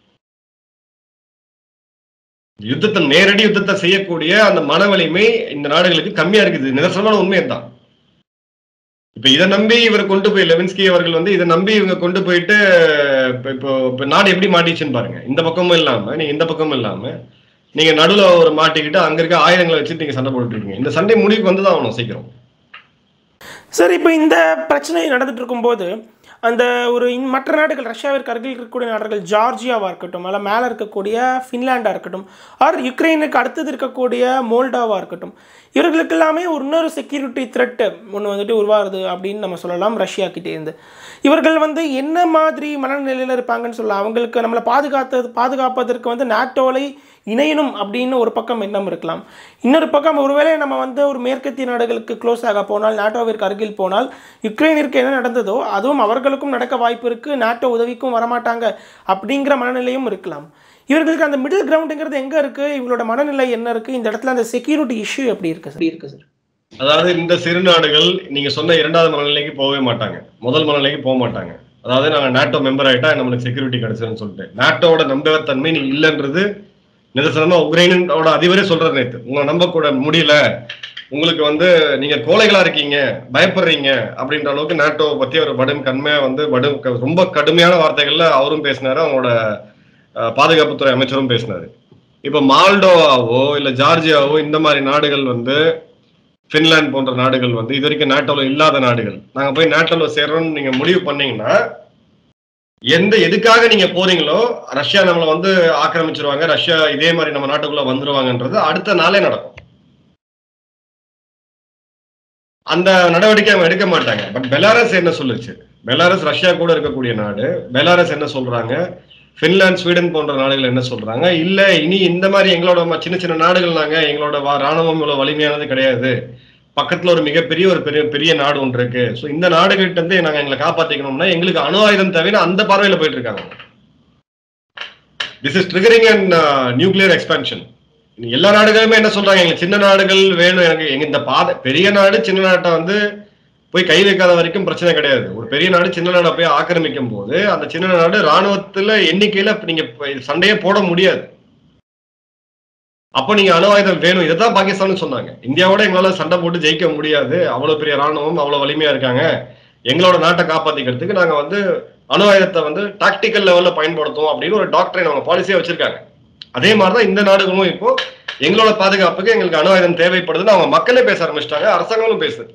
யுத்தத்தை நேரடி யுத்தத்தை செய்யக்கூடிய அந்த மன வலிமை இந்த நாடுகளுக்கு கம்மியா இருக்குது நிதர்சனமான உண்மை தான் இப்ப இதை நம்பி இவர் கொண்டு போய் லெவின்ஸ்கி அவர்கள் வந்து இதை நம்பி இவங்க கொண்டு போயிட்டு இப்ப இப்போ இப்ப நாடு எப்படி மாட்டிச்சுன்னு பாருங்க இந்த பக்கமும் இல்லாம நீங்க இந்த பக்கமும் இல்லாம நீங்க நடுவுல ஒரு மாட்டிக்கிட்டு அங்க இருக்க ஆயுதங்களை வச்சுட்டு நீங்க சண்டை போட்டுட்டு இருக்கீங்க இந்த சண்டை முடிவுக்கு வந்துதான் ஆகணும் சீக்கிரம் சார் இப்போ இந்த பிரச்சனை நடந்துட்டு இருக்கும்போது அந்த ஒரு இன்- மற்ற நாடுகள் ரஷ்யாவிற்கு அருகில் இருக்கக்கூடிய நாடுகள் ஜார்ஜியாவாக இருக்கட்டும் அல்ல மேலே இருக்கக்கூடிய ஃபின்லாண்டாக இருக்கட்டும் ஆர் யுக்ரைனுக்கு அடுத்தது இருக்கக்கூடிய மோல்டாவாக இருக்கட்டும் இவர்களுக்கு எல்லாமே ஒரு இன்னொரு செக்யூரிட்டி த்ரெட்டு ஒன்று வந்துட்டு உருவாகுது அப்படின்னு நம்ம சொல்லலாம் ரஷ்யா கிட்டே இருந்து இவர்கள் வந்து என்ன மாதிரி மனநிலையில் இருப்பாங்கன்னு சொல்லலாம் அவங்களுக்கு நம்மளை பாதுகாத்தது பாதுகாப்பதற்கு வந்து நாட்டோலை இணையணும் அப்படின்னு ஒரு பக்கம் எண்ணம் இருக்கலாம் இன்னொரு பக்கம் ஒருவேளை நம்ம வந்து ஒரு மேற்கத்திய நாடுகளுக்கு க்ளோஸ் ஆக போனால் நாட்டோவிற்கு அருகில் போனால் யுக்ரைனிற்கு என்ன நடந்ததோ அதுவும் அவர்களுக்கும் நடக்க வாய்ப்பு இருக்குது நாட்டோ உதவிக்கும் வரமாட்டாங்க அப்படிங்கிற மனநிலையும் இருக்கலாம் இவர்களுக்கு அந்த மிடில் கிரவுண்டுங்கிறது எங்கே இருக்குது இவங்களோட மனநிலை என்ன இருக்குது இந்த இடத்துல அந்த செக்யூரிட்டி இஷ்யூ எப்படி இருக்குது சார் இருக்குது சார் அதாவது இந்த சிறு நாடுகள் நீங்க சொன்ன இரண்டாவது மனநிலைக்கு போகவே மாட்டாங்க முதல் மனநிலைக்கு போக மாட்டாங்க அதாவது நாங்க நாட்டோ மெம்பர் ஆயிட்டா நம்மளுக்கு செக்யூரிட்டி கிடைச்சிருன்னு சொல்லிட்டு நாட்டோட நம்பகத்தன்மை நீ இல்லைன்றது நிதர்சனமா உக்ரைனோட அதிபரே சொல்றாரு நேத்து உங்களை நம்ப கூட முடியல உங்களுக்கு வந்து நீங்க கோழைகளா இருக்கீங்க பயப்படுறீங்க அப்படின்ற அளவுக்கு நாட்டோ பத்தி ஒரு படும் கண்மையா வந்து படும் க- ரொம்ப கடுமையான வார்த்தைகள்ல அவரும் பேசினாரு அவங்களோட அஹ், பாதுகாப்புத்துறை அமைச்சரும் பேசினாரு இப்ப மால்டோவாவோ இல்ல ஜார்ஜியாவோ இந்த மாதிரி நாடுகள் வந்து பின்லாந்து போன்ற நாடுகள் வந்து இது வரைக்கும் நாட்டோல இல்லாத நாடுகள் நாங்க போய் நாட்டோல சேர்றோம்னு நீங்க முடிவு பண்ணீங்கன்னா எந்த எதுக்காக நீங்க போறீங்களோ ரஷ்யா நம்மளை வந்து ஆக்கிரமிச்சிருவாங்க ரஷ்யா இதே மாதிரி நம்ம நாட்டுக்குள்ள வந்துருவாங்கன்றது அடுத்த நாளே நடக்கும் அந்த நடவடிக்கை அவங்க எடுக்க மாட்டாங்க பட் பெலாரஸ் என்ன சொல்லுச்சு பெலாரஸ் ரஷ்யா கூட இருக்கக்கூடிய நாடு பெலாரஸ் என்ன சொல்றாங்க பின்லாந்து ஸ்வீடன் போன்ற நாடுகள் என்ன சொல்றாங்க இல்ல இனி இந்த மாதிரி எங்களோட ம- சின்ன சின்ன நாடுகள் நாங்க எங்களோட வா- ராணுவம் இவ்வளவு வலிமையானது கிடையாது பக்கத்துல ஒரு மிகப்பெரிய ஒரு பெரிய பெரிய நாடு ஒன்று இருக்கு ஸோ இந்த நாடுகிட்ட இருந்து நாங்க எங்களை காப்பாத்திக்கணும்னா எங்களுக்கு அணு ஆயுதம் தேவைன்னு அந்த பார்வையில போயிட்டு இருக்காங்க this is triggering and nuclear expansion எல்லா நாடுகளுமே என்ன சொல்றாங்க எங்களுக்கு சின்ன நாடுகள் வேணும் எனக்கு எங்க இந்த பாதை பெரிய நாடு சின்ன நாட்டை வந்து போய் கை வைக்காத வரைக்கும் பிரச்சனை கிடையாது ஒரு பெரிய நாடு சின்ன நாடை போய் ஆக்கிரமிக்கும் போது அந்த சின்ன நாடு ராணுவத்துல எண்ணிக்கையில இப்ப நீங்க இப்ப சண்டையே போட முடியாது அப்ப நீங்க அணு ஆயுதம் வேணும் இதைதான் பாகிஸ்தான் சொன்னாங்க இந்தியாவோட எங்களால சண்டை போட்டு ஜெயிக்க முடியாது அவ்வளவு பெரிய ராணுவம் அவ்வளவு வலிமையா இருக்காங்க எங்களோட நாட்டை காப்பாத்திக்கிறதுக்கு நாங்க வந்து அணு ஆயுதத்தை வந்து டாக்டிக்கல் லெவல்ல பயன்படுத்துவோம் அப்படின்னு ஒரு டாக்டரை அவங்க பாலிசியா வச்சிருக்காங்க அதே மாதிரிதான் இந்த நாடுகளும் இப்போ எங்களோட பாதுகாப்புக்கு எங்களுக்கு அணு ஆயுதம் தேவைப்படுதுன்னு அவங்க மக்களே பேச ஆரம்பிச்சிட்டாங்க அரசாங்கமும் பேசுது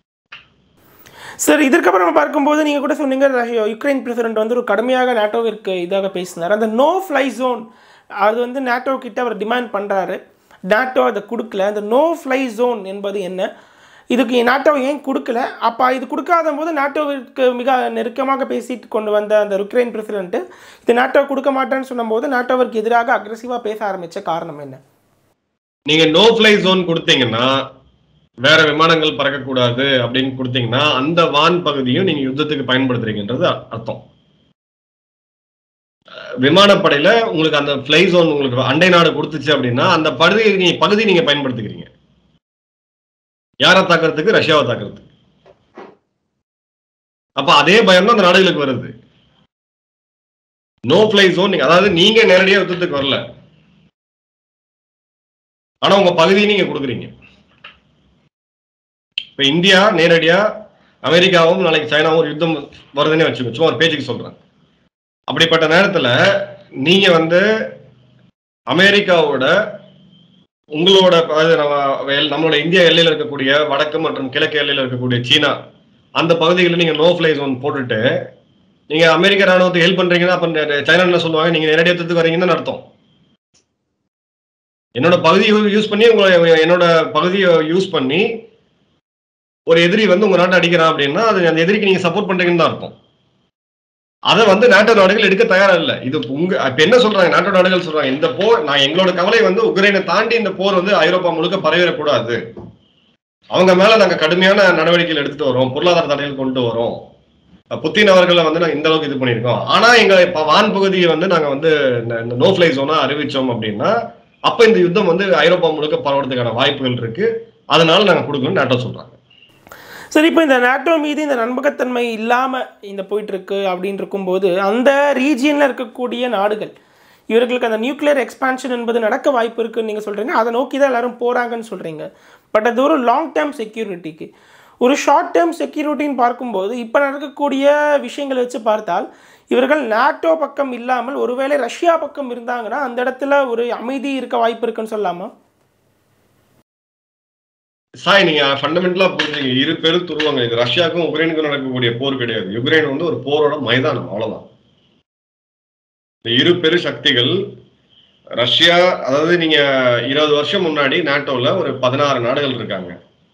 சார் இதற்கப்புறம் நம்ம பார்க்கும்போது நீங்கள் கூட சொன்னீங்க ரஷ்யா யுக்ரைன் பிரசிடென்ட் வந்து ஒரு கடுமையாக நாட்டோவிற்கு இதாக பேசினார் அந்த நோ ஃப்ளை ஜோன் அது வந்து நாட்டோ கிட்ட அவர் டிமாண்ட் பண்ணுறாரு நாட்டோ அதை கொடுக்கல அந்த நோ ஃப்ளை ஜோன் என்பது என்ன இதுக்கு நாட்டோ ஏன் கொடுக்கல அப்போ இது கொடுக்காத போது நாட்டோவிற்கு மிக நெருக்கமாக பேசிட்டு கொண்டு வந்த அந்த யுக்ரைன் பிரசிடென்ட் இது நாட்டோ கொடுக்க மாட்டேன்னு சொன்னபோது நாட்டோவிற்கு எதிராக அக்ரெசிவாக பேச ஆரம்பித்த காரணம் என்ன நீங்க நோ ஃப்ளை ஜோன் கொடுத்தீங்கன்னா வேற விமானங்கள் பறக்கக்கூடாது அப்படின்னு கொடுத்தீங்கன்னா அந்த வான் பகுதியும் நீங்க யுத்தத்துக்கு பயன்படுத்துறீங்கன்றது அ- அர்த்தம் அஹ் விமானப்படையில உங்களுக்கு அந்த ஃப்ளை ஜோன் உங்களுக்கு அண்டை நாடு கொடுத்துச்சு அப்படின்னா அந்த பகுதி நீ பகுதி நீங்க பயன்படுத்திக்கிறீங்க யாரை தாக்குறதுக்கு ரஷ்யாவை தாக்குறதுக்கு அப்ப அதே பயம் தான் அந்த நாடுகளுக்கு வருது நோ ஃப்ளை ஜோன் நீங்க அதாவது நீங்க நேரடியா யுத்தத்துக்கு வரல ஆனா உங்க பகுதியை நீங்க கொடுக்குறீங்க இப்ப இந்தியா நேரடியா அமெரிக்காவும் நாளைக்கு சைனாவும் ஒரு யுத்தம் வருதுன்னே வச்சுக்கோ சும்மா ஒரு பேச்சுக்கு சொல்றேன் அப்படிப்பட்ட நேரத்துல நீங்க வந்து அமெரிக்காவோட உங்களோட அதாவது நம்ம எல்- நம்மளோட இந்திய எல்லையில இருக்கக்கூடிய வடக்கு மற்றும் கிழக்கு எல்லையில இருக்கக்கூடிய சீனா அந்த பகுதிகளில் நீங்க நோ ஃபிளை ஜோன் போட்டுட்டு நீங்க அமெரிக்க ராணுவத்துக்கு ஹெல்ப் பண்றீங்கன்னா அப்ப நெ- சைனா என்ன சொல்லுவாங்க நீங்க நேரடியா யுத்தத்துக்கு வரீங்கன்னு தான் அர்த்தம் என்னோட பகுதியை யூஸ் பண்ணி உங்களை என்னோட பகுதியை யூஸ் பண்ணி ஒரு எதிரி வந்து உங்க நாட்டை அடிக்கிறான் அப்படின்னா அது அந்த எதிரிக்கு நீங்க சப்போர்ட் பண்றீங்கன்னு தான் அர்த்தம் அதை வந்து நாட்டு நாடுகள் எடுக்க தயாரா இல்ல இது உங்க இப்ப என்ன சொல்றாங்க நாட்டு நாடுகள் சொல்றாங்க இந்த போர் நான் எங்களோட கவலை வந்து உக்ரைனை தாண்டி இந்த போர் வந்து ஐரோப்பா முழுக்க பரவிடக்கூடாது அவங்க மேல நாங்க கடுமையான நடவடிக்கைகள் எடுத்துட்டு வரோம் பொருளாதார தடைகள் கொண்டு வரோம் புத்தின் அவர்களை வந்து நாங்க இந்த அளவுக்கு இது பண்ணியிருக்கோம் ஆனா எங்க இப்ப வான் பகுதியை வந்து நாங்க வந்து இந்த நோ ஃபிளை ஜோனா அறிவிச்சோம் அப்படின்னா அப்ப இந்த யுத்தம் வந்து ஐரோப்பா முழுக்க பரவறதுக்கான வாய்ப்புகள் இருக்கு அதனால நாங்க கொடுக்கணும்னு நாட்டோ சொல்றாங்க சரி இப்போ இந்த நாட்டோ மீது இந்த நம்பகத்தன்மை இல்லாமல் இந்த போயிட்டுருக்கு அப்படின்னு இருக்கும்போது அந்த ரீஜியனில் இருக்கக்கூடிய நாடுகள் இவர்களுக்கு அந்த நியூக்ளியர் எக்ஸ்பான்ஷன் என்பது நடக்க வாய்ப்பு இருக்குன்னு நீங்கள் சொல்கிறீங்க அதை நோக்கி தான் எல்லாரும் போகிறாங்கன்னு சொல்கிறீங்க பட் அது ஒரு லாங் டேர்ம் செக்யூரிட்டிக்கு ஒரு ஷார்ட் டேர்ம் செக்யூரிட்டின்னு பார்க்கும்போது இப்போ நடக்கக்கூடிய விஷயங்களை வச்சு பார்த்தால் இவர்கள் நாட்டோ பக்கம் இல்லாமல் ஒருவேளை ரஷ்யா பக்கம் இருந்தாங்கன்னா அந்த இடத்துல ஒரு அமைதி இருக்க வாய்ப்பு இருக்குன்னு சொல்லலாமா சாய் நீங்க ஃபண்டமெண்டலா புரிஞ்சுங்க இரு பேரும் துருவாங்க இது ரஷ்யாவுக்கும் உக்ரைனுக்கும் நடக்கக்கூடிய போர் கிடையாது யுக்ரைன் வந்து ஒரு போரோட மைதானம் அவ்வளவுதான் இந்த இரு பெரு சக்திகள் ரஷ்யா அதாவது நீங்க இருபது வருஷம் முன்னாடி நாட்டோல ஒரு பதினாறு நாடுகள் இருக்காங்க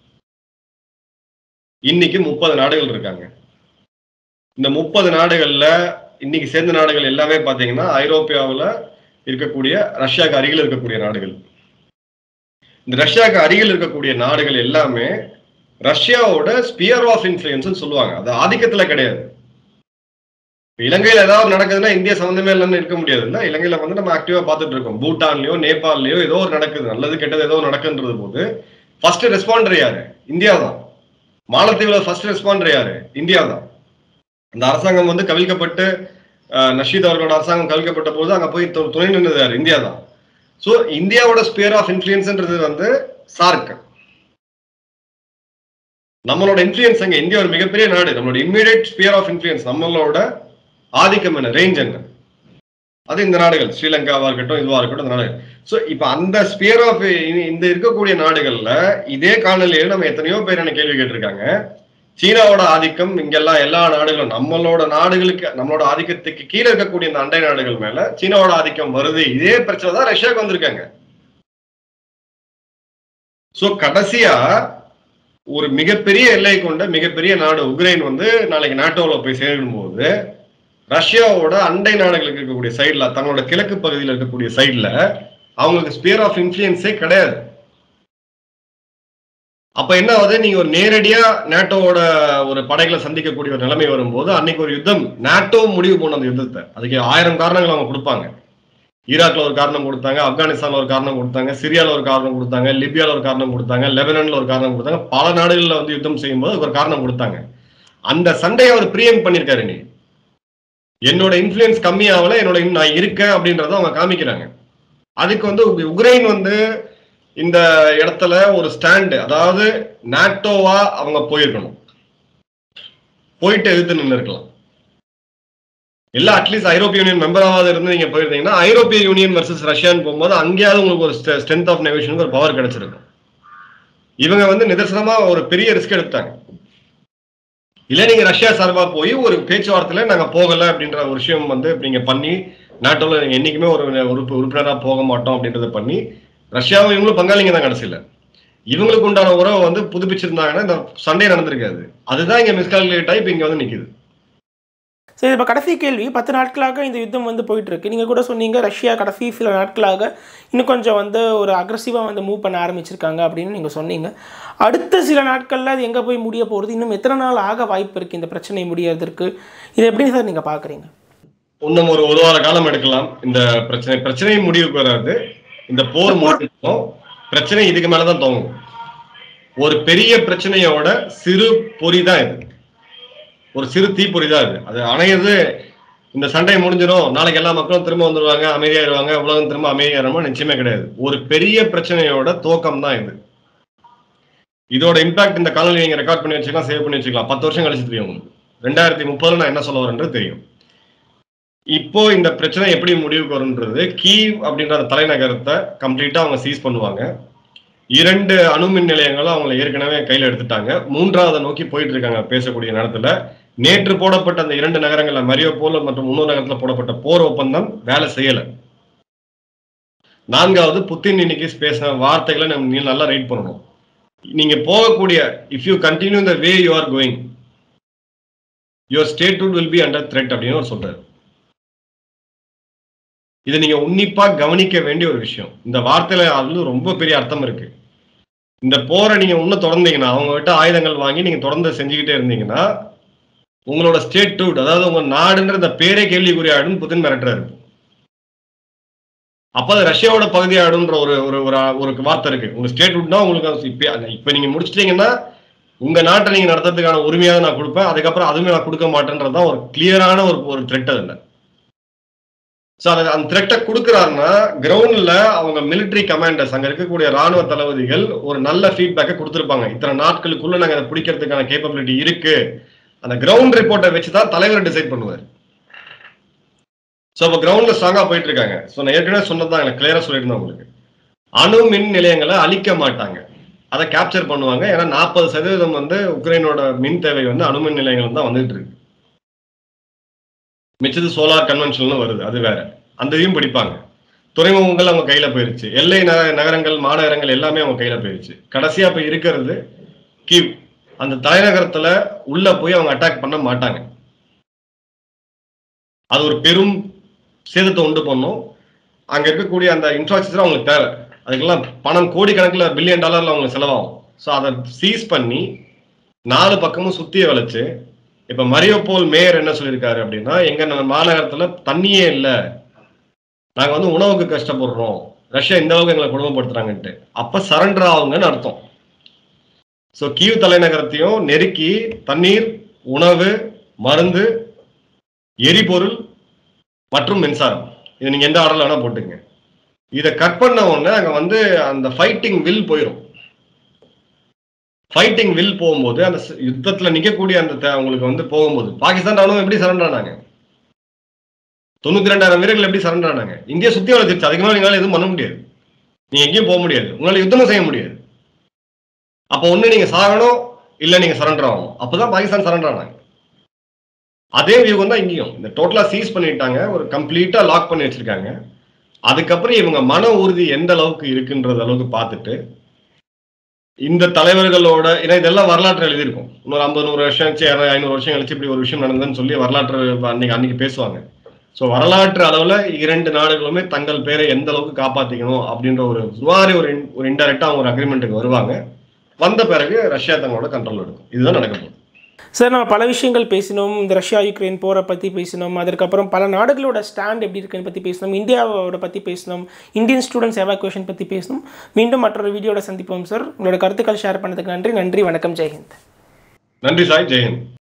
இன்னைக்கு முப்பது நாடுகள் இருக்காங்க இந்த முப்பது நாடுகள்ல இன்னைக்கு சேர்ந்த நாடுகள் எல்லாமே பாத்தீங்கன்னா ஐரோப்பியாவுல இருக்கக்கூடிய ரஷ்யாவுக்கு அருகில் இருக்கக்கூடிய நாடுகள் இந்த ரஷ்யாவுக்கு அருகில் இருக்கக்கூடிய நாடுகள் எல்லாமே ரஷ்யாவோட ஸ்பியர் ஆஃப் இன்ஃபுளுன்ஸ் சொல்லுவாங்க அது ஆதிக்கத்துல கிடையாது இப்ப இலங்கையில ஏதாவது நடக்குதுன்னா இந்தியா சம்மந்தமே இல்லைன்னு இருக்க முடியாது இல்ல இலங்கையில வந்து நம்ம ஆக்டிவா பார்த்துட்டு இருக்கோம் பூட்டான்லயோ நேபாள்லயோ ஏதோ ஒரு நடக்குது நல்லது கெட்டது ஏதோ நடக்குன்றது போது ஃபர்ஸ்ட் ரெஸ்பாண்டர் யாரு இந்தியா தான் மாலத்தீவுல ஃபர்ஸ்ட் ரெஸ்பாண்டர் யாரு இந்தியா தான் அந்த அரசாங்கம் வந்து கவிழ்க்கப்பட்டு அஹ், நஷீத் அவர்களோட அரசாங்கம் கவிழ்க்கப்பட்ட போது அங்க போய் து- துணை நின்றது யாரு இந்தியா தான் ஸோ இந்தியாவோட ஸ்பியர் ஆஃப் இன்ஃபுளுன்ஸ்ன்றது வந்து சார்க் நம்மளோட இன்ஃபுளுன்ஸ் அங்க இந்தியா ஒரு மிகப்பெரிய நாடு நம்மளோட இம்மீடியட் ஸ்பியர் ஆஃப் இன்ஃபுளுன்ஸ் நம்மளோட ஆதிக்கம் என்ன ரேஞ்ச் என்ன அது இந்த நாடுகள் ஸ்ரீலங்காவா இருக்கட்டும் இதுவா இருக்கட்டும் இந்த நாடுகள் ஸோ இப்போ அந்த ஸ்பியர் ஆஃப் இந்த இருக்கக்கூடிய நாடுகள்ல இதே காணொலியில் நம்ம எத்தனையோ பேர் என்ன கேள்வி கேட்டிருக்காங்க சீனாவோட ஆதிக்கம் இங்கெல்லாம் எல்லா நாடுகளும் நம்மளோட நாடுகளுக்கு நம்மளோட ஆதிக்கத்துக்கு கீழே இருக்கக்கூடிய இந்த அண்டை நாடுகள் மேல சீனாவோட ஆதிக்கம் வருது இதே பிரச்சனை தான் ரஷ்யாவுக்கு வந்திருக்காங்க சோ கடைசியா ஒரு மிகப்பெரிய எல்லை கொண்ட மிகப்பெரிய நாடு உக்ரைன் வந்து நாளைக்கு நாட்டோல போய் சேரும்போது ரஷ்யாவோட அண்டை நாடுகளுக்கு இருக்கக்கூடிய சைடுல தங்களோட கிழக்கு பகுதியில் இருக்கக்கூடிய சைடுல அவங்களுக்கு ஸ்பியர் ஆஃப் இன்ஃபுளுன்ஸே கிடையாது அப்ப என்ன ஆகுது நீங்க ஒரு நேரடியா நேட்டோவோட ஒரு படைகளை சந்திக்கக்கூடிய ஒரு நிலைமை வரும்போது அன்னைக்கு ஒரு யுத்தம் நேட்டோ முடிவு போன அந்த யுத்தத்தை அதுக்கு ஆயிரம் காரணங்கள் அவங்க கொடுப்பாங்க ஈராக்ல ஒரு காரணம் கொடுத்தாங்க ஆப்கானிஸ்தான்ல ஒரு காரணம் கொடுத்தாங்க சிரியால ஒரு காரணம் கொடுத்தாங்க லிபியால ஒரு காரணம் கொடுத்தாங்க லெபனான்ல ஒரு காரணம் கொடுத்தாங்க பல நாடுகள்ல வந்து யுத்தம் செய்யும்போது அதுக்கு ஒரு காரணம் கொடுத்தாங்க அந்த சண்டையை அவர் பிரியம் பண்ணிருக்காரு நீ என்னோட இன்ஃபுளுன்ஸ் கம்மியாகல என்னோட இன்னும் நான் இருக்கேன் அப்படின்றத அவங்க காமிக்கிறாங்க அதுக்கு வந்து உக்- உக்ரைன் வந்து இந்த இடத்துல ஒரு ஸ்டாண்டு அதாவது நாட்டோவா அவங்க போயிருக்கணும் போயிட்டு எதிர்த்து நின்று இருக்கலாம் இல்ல அட்லீஸ்ட் ஐரோப்பிய யூனியன் மெம்பராவது இருந்து நீங்க போயிருந்தீங்கன்னா ஐரோப்பிய யூனியன் வர்சஸ் ரஷ்யான்னு போகும்போது அங்கேயாவது உங்களுக்கு ஒரு ஸ்ட்ரென்த் ஆஃப் நெகோஷியனுக்கு ஒரு பவர் கிடைச்சிருக்கும் இவங்க வந்து நிதர்சனமா ஒரு பெரிய ரிஸ்க் எடுத்தாங்க இல்ல நீங்க ரஷ்யா சார்பா போய் ஒரு பேச்சுவார்த்தையில நாங்க போகல அப்படின்ற ஒரு விஷயம் வந்து நீங்க பண்ணி நாட்டோல நீங்க என்னைக்குமே ஒரு உறுப்பு உறுப்பினரா போக மாட்டோம் அப்படின்றத பண்ணி ரஷ்யாவும் இவங்களும் பங்காளிங்க தான் கடைசியில இவங்களுக்கு உண்டான உறவை வந்து புதுப்பிச்சிருந்தாங்கன்னா இந்த சண்டை நடந்திருக்காது அதுதான் இங்க மிஸ்கால்குலேட் ஆகி இப்ப இங்க வந்து நிக்குது சரி இப்போ கடைசி கேள்வி பத்து நாட்களாக இந்த யுத்தம் வந்து போயிட்டு இருக்கு நீங்கள் கூட சொன்னீங்க ரஷ்யா கடைசி சில நாட்களாக இன்னும் கொஞ்சம் வந்து ஒரு அக்ரஸிவாக வந்து மூவ் பண்ண ஆரம்பிச்சிருக்காங்க அப்படின்னு நீங்கள் சொன்னீங்க அடுத்த சில நாட்களில் அது எங்கே போய் முடிய போகிறது இன்னும் எத்தனை நாள் ஆக வாய்ப்பு இருக்குது இந்த பிரச்சனை முடியறதுக்கு இது எப்படி சார் நீங்கள் பார்க்குறீங்க இன்னும் ஒரு ஒரு வார காலம் எடுக்கலாம் இந்த பிரச்சனை பிரச்சனை முடிவுக்கு வராது இந்த போர் முடிக்கும் பிரச்சனை இதுக்கு மேலதான் தோங்கும் ஒரு பெரிய பிரச்சனையோட சிறு பொறி தான் இது ஒரு சிறு தீப்பொறி தான் இது அது அணையிறது இந்த சண்டை முடிஞ்சிடும் நாளைக்கு எல்லா மக்களும் திரும்ப வந்துருவாங்க அமைதியாயிருவாங்க உலகம் திரும்ப அமைதியாயிருமா நிச்சயமே கிடையாது ஒரு பெரிய பிரச்சனையோட துவக்கம் தான் இது இதோட இம்பாக்ட் இந்த காலநிலை நீங்க ரெக்கார்ட் பண்ணி வச்சுக்கலாம் சேவ் பண்ணி வச்சுக்கலாம் பத்து வருஷம் கழிச்சு தெரியும் உங்களுக்கு ரெண்டாயிரத்தி முப்பதுல நான் என்ன சொல்ல வரேன்றது தெரியும் இப்போ இந்த பிரச்சனை எப்படி முடிவுக்கு வரும்ன்றது கீவ் அப்படின்ற அந்த தலைநகரத்தை கம்ப்ளீட்டா அவங்க சீஸ் பண்ணுவாங்க இரண்டு அணுமின் நிலையங்களும் அவங்களை ஏற்கனவே கையில எடுத்துட்டாங்க மூன்றாவதை நோக்கி போயிட்டு இருக்காங்க பேசக்கூடிய நேரத்துல நேற்று போடப்பட்ட அந்த இரண்டு நகரங்கள்ல மரியோபோல் மற்றும் இன்னொரு நகரத்துல போடப்பட்ட போர் ஒப்பந்தம் வேலை செய்யல நான்காவது புத்தின் இன்னைக்கு பேசின வார்த்தைகளை நம்ம நீ நல்லா ரைட் பண்ணணும் நீங்க போகக்கூடிய if you continue the way you are going your statehood will be under threat அப்படின்னு அவர் சொல்றாரு இதை நீங்க உன்னிப்பா கவனிக்க வேண்டிய ஒரு விஷயம் இந்த வார்த்தையில அது ரொம்ப பெரிய அர்த்தம் இருக்கு இந்த போரை நீங்க இன்னும் தொடர்ந்தீங்கன்னா அவங்க கிட்ட ஆயுதங்கள் வாங்கி நீங்க தொடர்ந்து செஞ்சுக்கிட்டே இருந்தீங்கன்னா உங்களோட ஸ்டேட் டூட் அதாவது உங்க நாடுன்ற இந்த பேரே கேள்விக்குறி ஆயிடும் புதின் மிரட்டுறாரு அப்ப அது ரஷ்யாவோட பகுதி ஆயிடும்ன்ற ஒரு ஒரு ஒரு ஒரு வார்த்தை இருக்கு உங்க ஸ்டேட் வுட்னா உங்களுக்கு இப்ப இப்ப நீங்க முடிச்சிட்டீங்கன்னா உங்க நாட்டை நீங்க நடத்துறதுக்கான உரிமையாக நான் கொடுப்பேன் அதுக்கப்புறம் அதுவுமே நான் கொடுக்க மாட்டேன்றதுதான் ஒரு கிளியரான ஒரு ஒரு த்ரெட் அதுல ஸோ அதை அந்த த்ரெட்டை கொடுக்குறாருன்னா கிரவுண்ட்ல அவங்க மிலிட்டரி கமாண்டர்ஸ் அங்க இருக்கக்கூடிய ராணுவ தளபதிகள் ஒரு நல்ல ஃபீட்பேக்கை கொடுத்துருப்பாங்க இத்தனை நாட்களுக்குள்ள நாங்க அதை பிடிக்கிறதுக்கான கேப்பபிலிட்டி இருக்கு அந்த கிரவுண்ட் ரிப்போர்ட்டை வச்சு தான் தலைவர் டிசைட் பண்ணுவார் ஸோ இப்போ கிரவுண்ட்ல ஸ்ட்ராங்கா போயிட்டு இருக்காங்க ஸோ நான் ஏற்கனவே சொன்னதான் எனக்கு கிளியரா சொல்லியிருந்தேன் உங்களுக்கு அணு மின் நிலையங்களை அழிக்க மாட்டாங்க அதை கேப்சர் பண்ணுவாங்க ஏன்னா நாற்பது சதவீதம் வந்து உக்ரைனோட மின் தேவை வந்து அணுமின் நிலையங்கள் தான் வந்துட்டு இருக்கு மிச்சது சோலார் கன்வென்ஷன் வருது அது வேற அந்த இதையும் படிப்பாங்க துறைமுகங்கள் அவங்க கையில போயிருச்சு எல்லை நக- நகரங்கள் மாநகரங்கள் எல்லாமே அவங்க கையில போயிருச்சு கடைசியா இப்ப இருக்கிறது கீவ் அந்த தலைநகரத்துல உள்ள போய் அவங்க அட்டாக் பண்ண மாட்டாங்க அது ஒரு பெரும் சேதத்தை உண்டு பண்ணும் அங்க இருக்கக்கூடிய அந்த இன்ஃப்ராஸ்ட்ரக்சர் அவங்களுக்கு தேவை அதுக்கெல்லாம் பணம் கோடிக்கணக்கில் பில்லியன் டாலர்ல அவங்களுக்கு செலவாகும் ஸோ அதை சீஸ் பண்ணி நாலு பக்கமும் சுத்திய வளைச்சு இப்ப மரியோபோல் மேயர் என்ன சொல்லியிருக்காரு அப்படின்னா எங்க நம்ம மாநகரத்துல தண்ணியே இல்லை நாங்க வந்து உணவுக்கு கஷ்டப்படுறோம் ரஷ்யா இந்த அளவுக்கு எங்களை கொடுமைப்படுத்துறாங்கன்ட்டு அப்ப சரண்டர் ஆகுங்கன்னு அர்த்தம் ஸோ கீவ் தலைநகரத்தையும் நெருக்கி தண்ணீர் உணவு மருந்து எரிபொருள் மற்றும் மின்சாரம் இது நீங்க எந்த ஆர்டர்ல வேணா போட்டுங்க இதை கட் பண்ண உடனே அங்க வந்து அந்த ஃபைட்டிங் வில் போயிடும் ஃபைட்டிங் வில் போகும்போது அந்த ஸ்- யுத்தத்துல நிக்கக்கூடிய அந்த த- அவங்களுக்கு வந்து போகும்போது பாகிஸ்தான் ராணுவம் எப்படி சரண்டர் ஆனாங்க தொண்ணூத்தி ரெண்டாயிரம் வீரர்கள் எப்படி சரண்டர் ஆனாங்க இந்தியா சுத்தி வளர்த்துருச்சு அதுக்கு மேல நீங்களால எதுவும் பண்ண முடியாது நீங்க எங்கேயும் போக முடியாது உங்களால யுத்தமும் செய்ய முடியாது அப்போ ஒண்ணு நீங்க சாகணும் இல்ல நீங்க சரண்டர் ஆகணும் அப்பதான் பாகிஸ்தான் சரண்டர் ஆனாங்க அதே வியூகம் தான் இங்கேயும் இந்த டோட்டலா சீஸ் பண்ணிட்டாங்க ஒரு கம்ப்ளீட்டா லாக் பண்ணி வச்சிருக்காங்க அதுக்கப்புறம் இவங்க மன உறுதி எந்த அளவுக்கு இருக்குன்றது அளவுக்கு பார்த்துட்டு இந்த தலைவர்களோட ஏன்னா இதெல்லாம் வரலாற்று எழுதியிருக்கும் இன்னொரு ஐம்பது நூறு வருஷம் கழிச்சு இரநூறு, ஐநூறு வருஷம் கழிச்சு இப்படி ஒரு விஷயம் நடந்ததுன்னு சொல்லி வரலாற்று அன்னைக்கு அன்னைக்கு பேசுவாங்க ஸோ வரலாற்று அளவுல இரண்டு நாடுகளுமே தங்கள் பேரை எந்த அளவுக்கு காப்பாத்திக்கணும் அப்படின்ற ஒரு சுமாரி ஒரு in- ஒரு இன்டெரக்டா அவங்க ஒரு அக்ரிமெண்ட்டுக்கு வருவாங்க வந்த பிறகு ரஷ்யா தங்களோட கண்ட்ரோல் எடுக்கும் இதுதான் நடக்க போகுது சார் நம்ம பல விஷயங்கள் பேசினோம் இந்த ரஷ்யா யுக்ரைன் போரை பற்றி பேசினோம் அதற்கப்புறம் பல நாடுகளோட ஸ்டாண்ட் எப்படி இருக்குன்னு பற்றி பேசினோம் இந்தியாவோட பற்றி பேசினோம் இந்தியன் ஸ்டூடெண்ட்ஸ் எவாக்குவேஷன் பற்றி பேசினோம் மீண்டும் மற்றொரு வீடியோட சந்திப்போம் சார் உங்களோட கருத்துக்கள் ஷேர் பண்ணதுக்கு நன்றி நன்றி வணக்கம் ஜெய்ஹிந்த் நன்றி சாய் ஜெயந்த்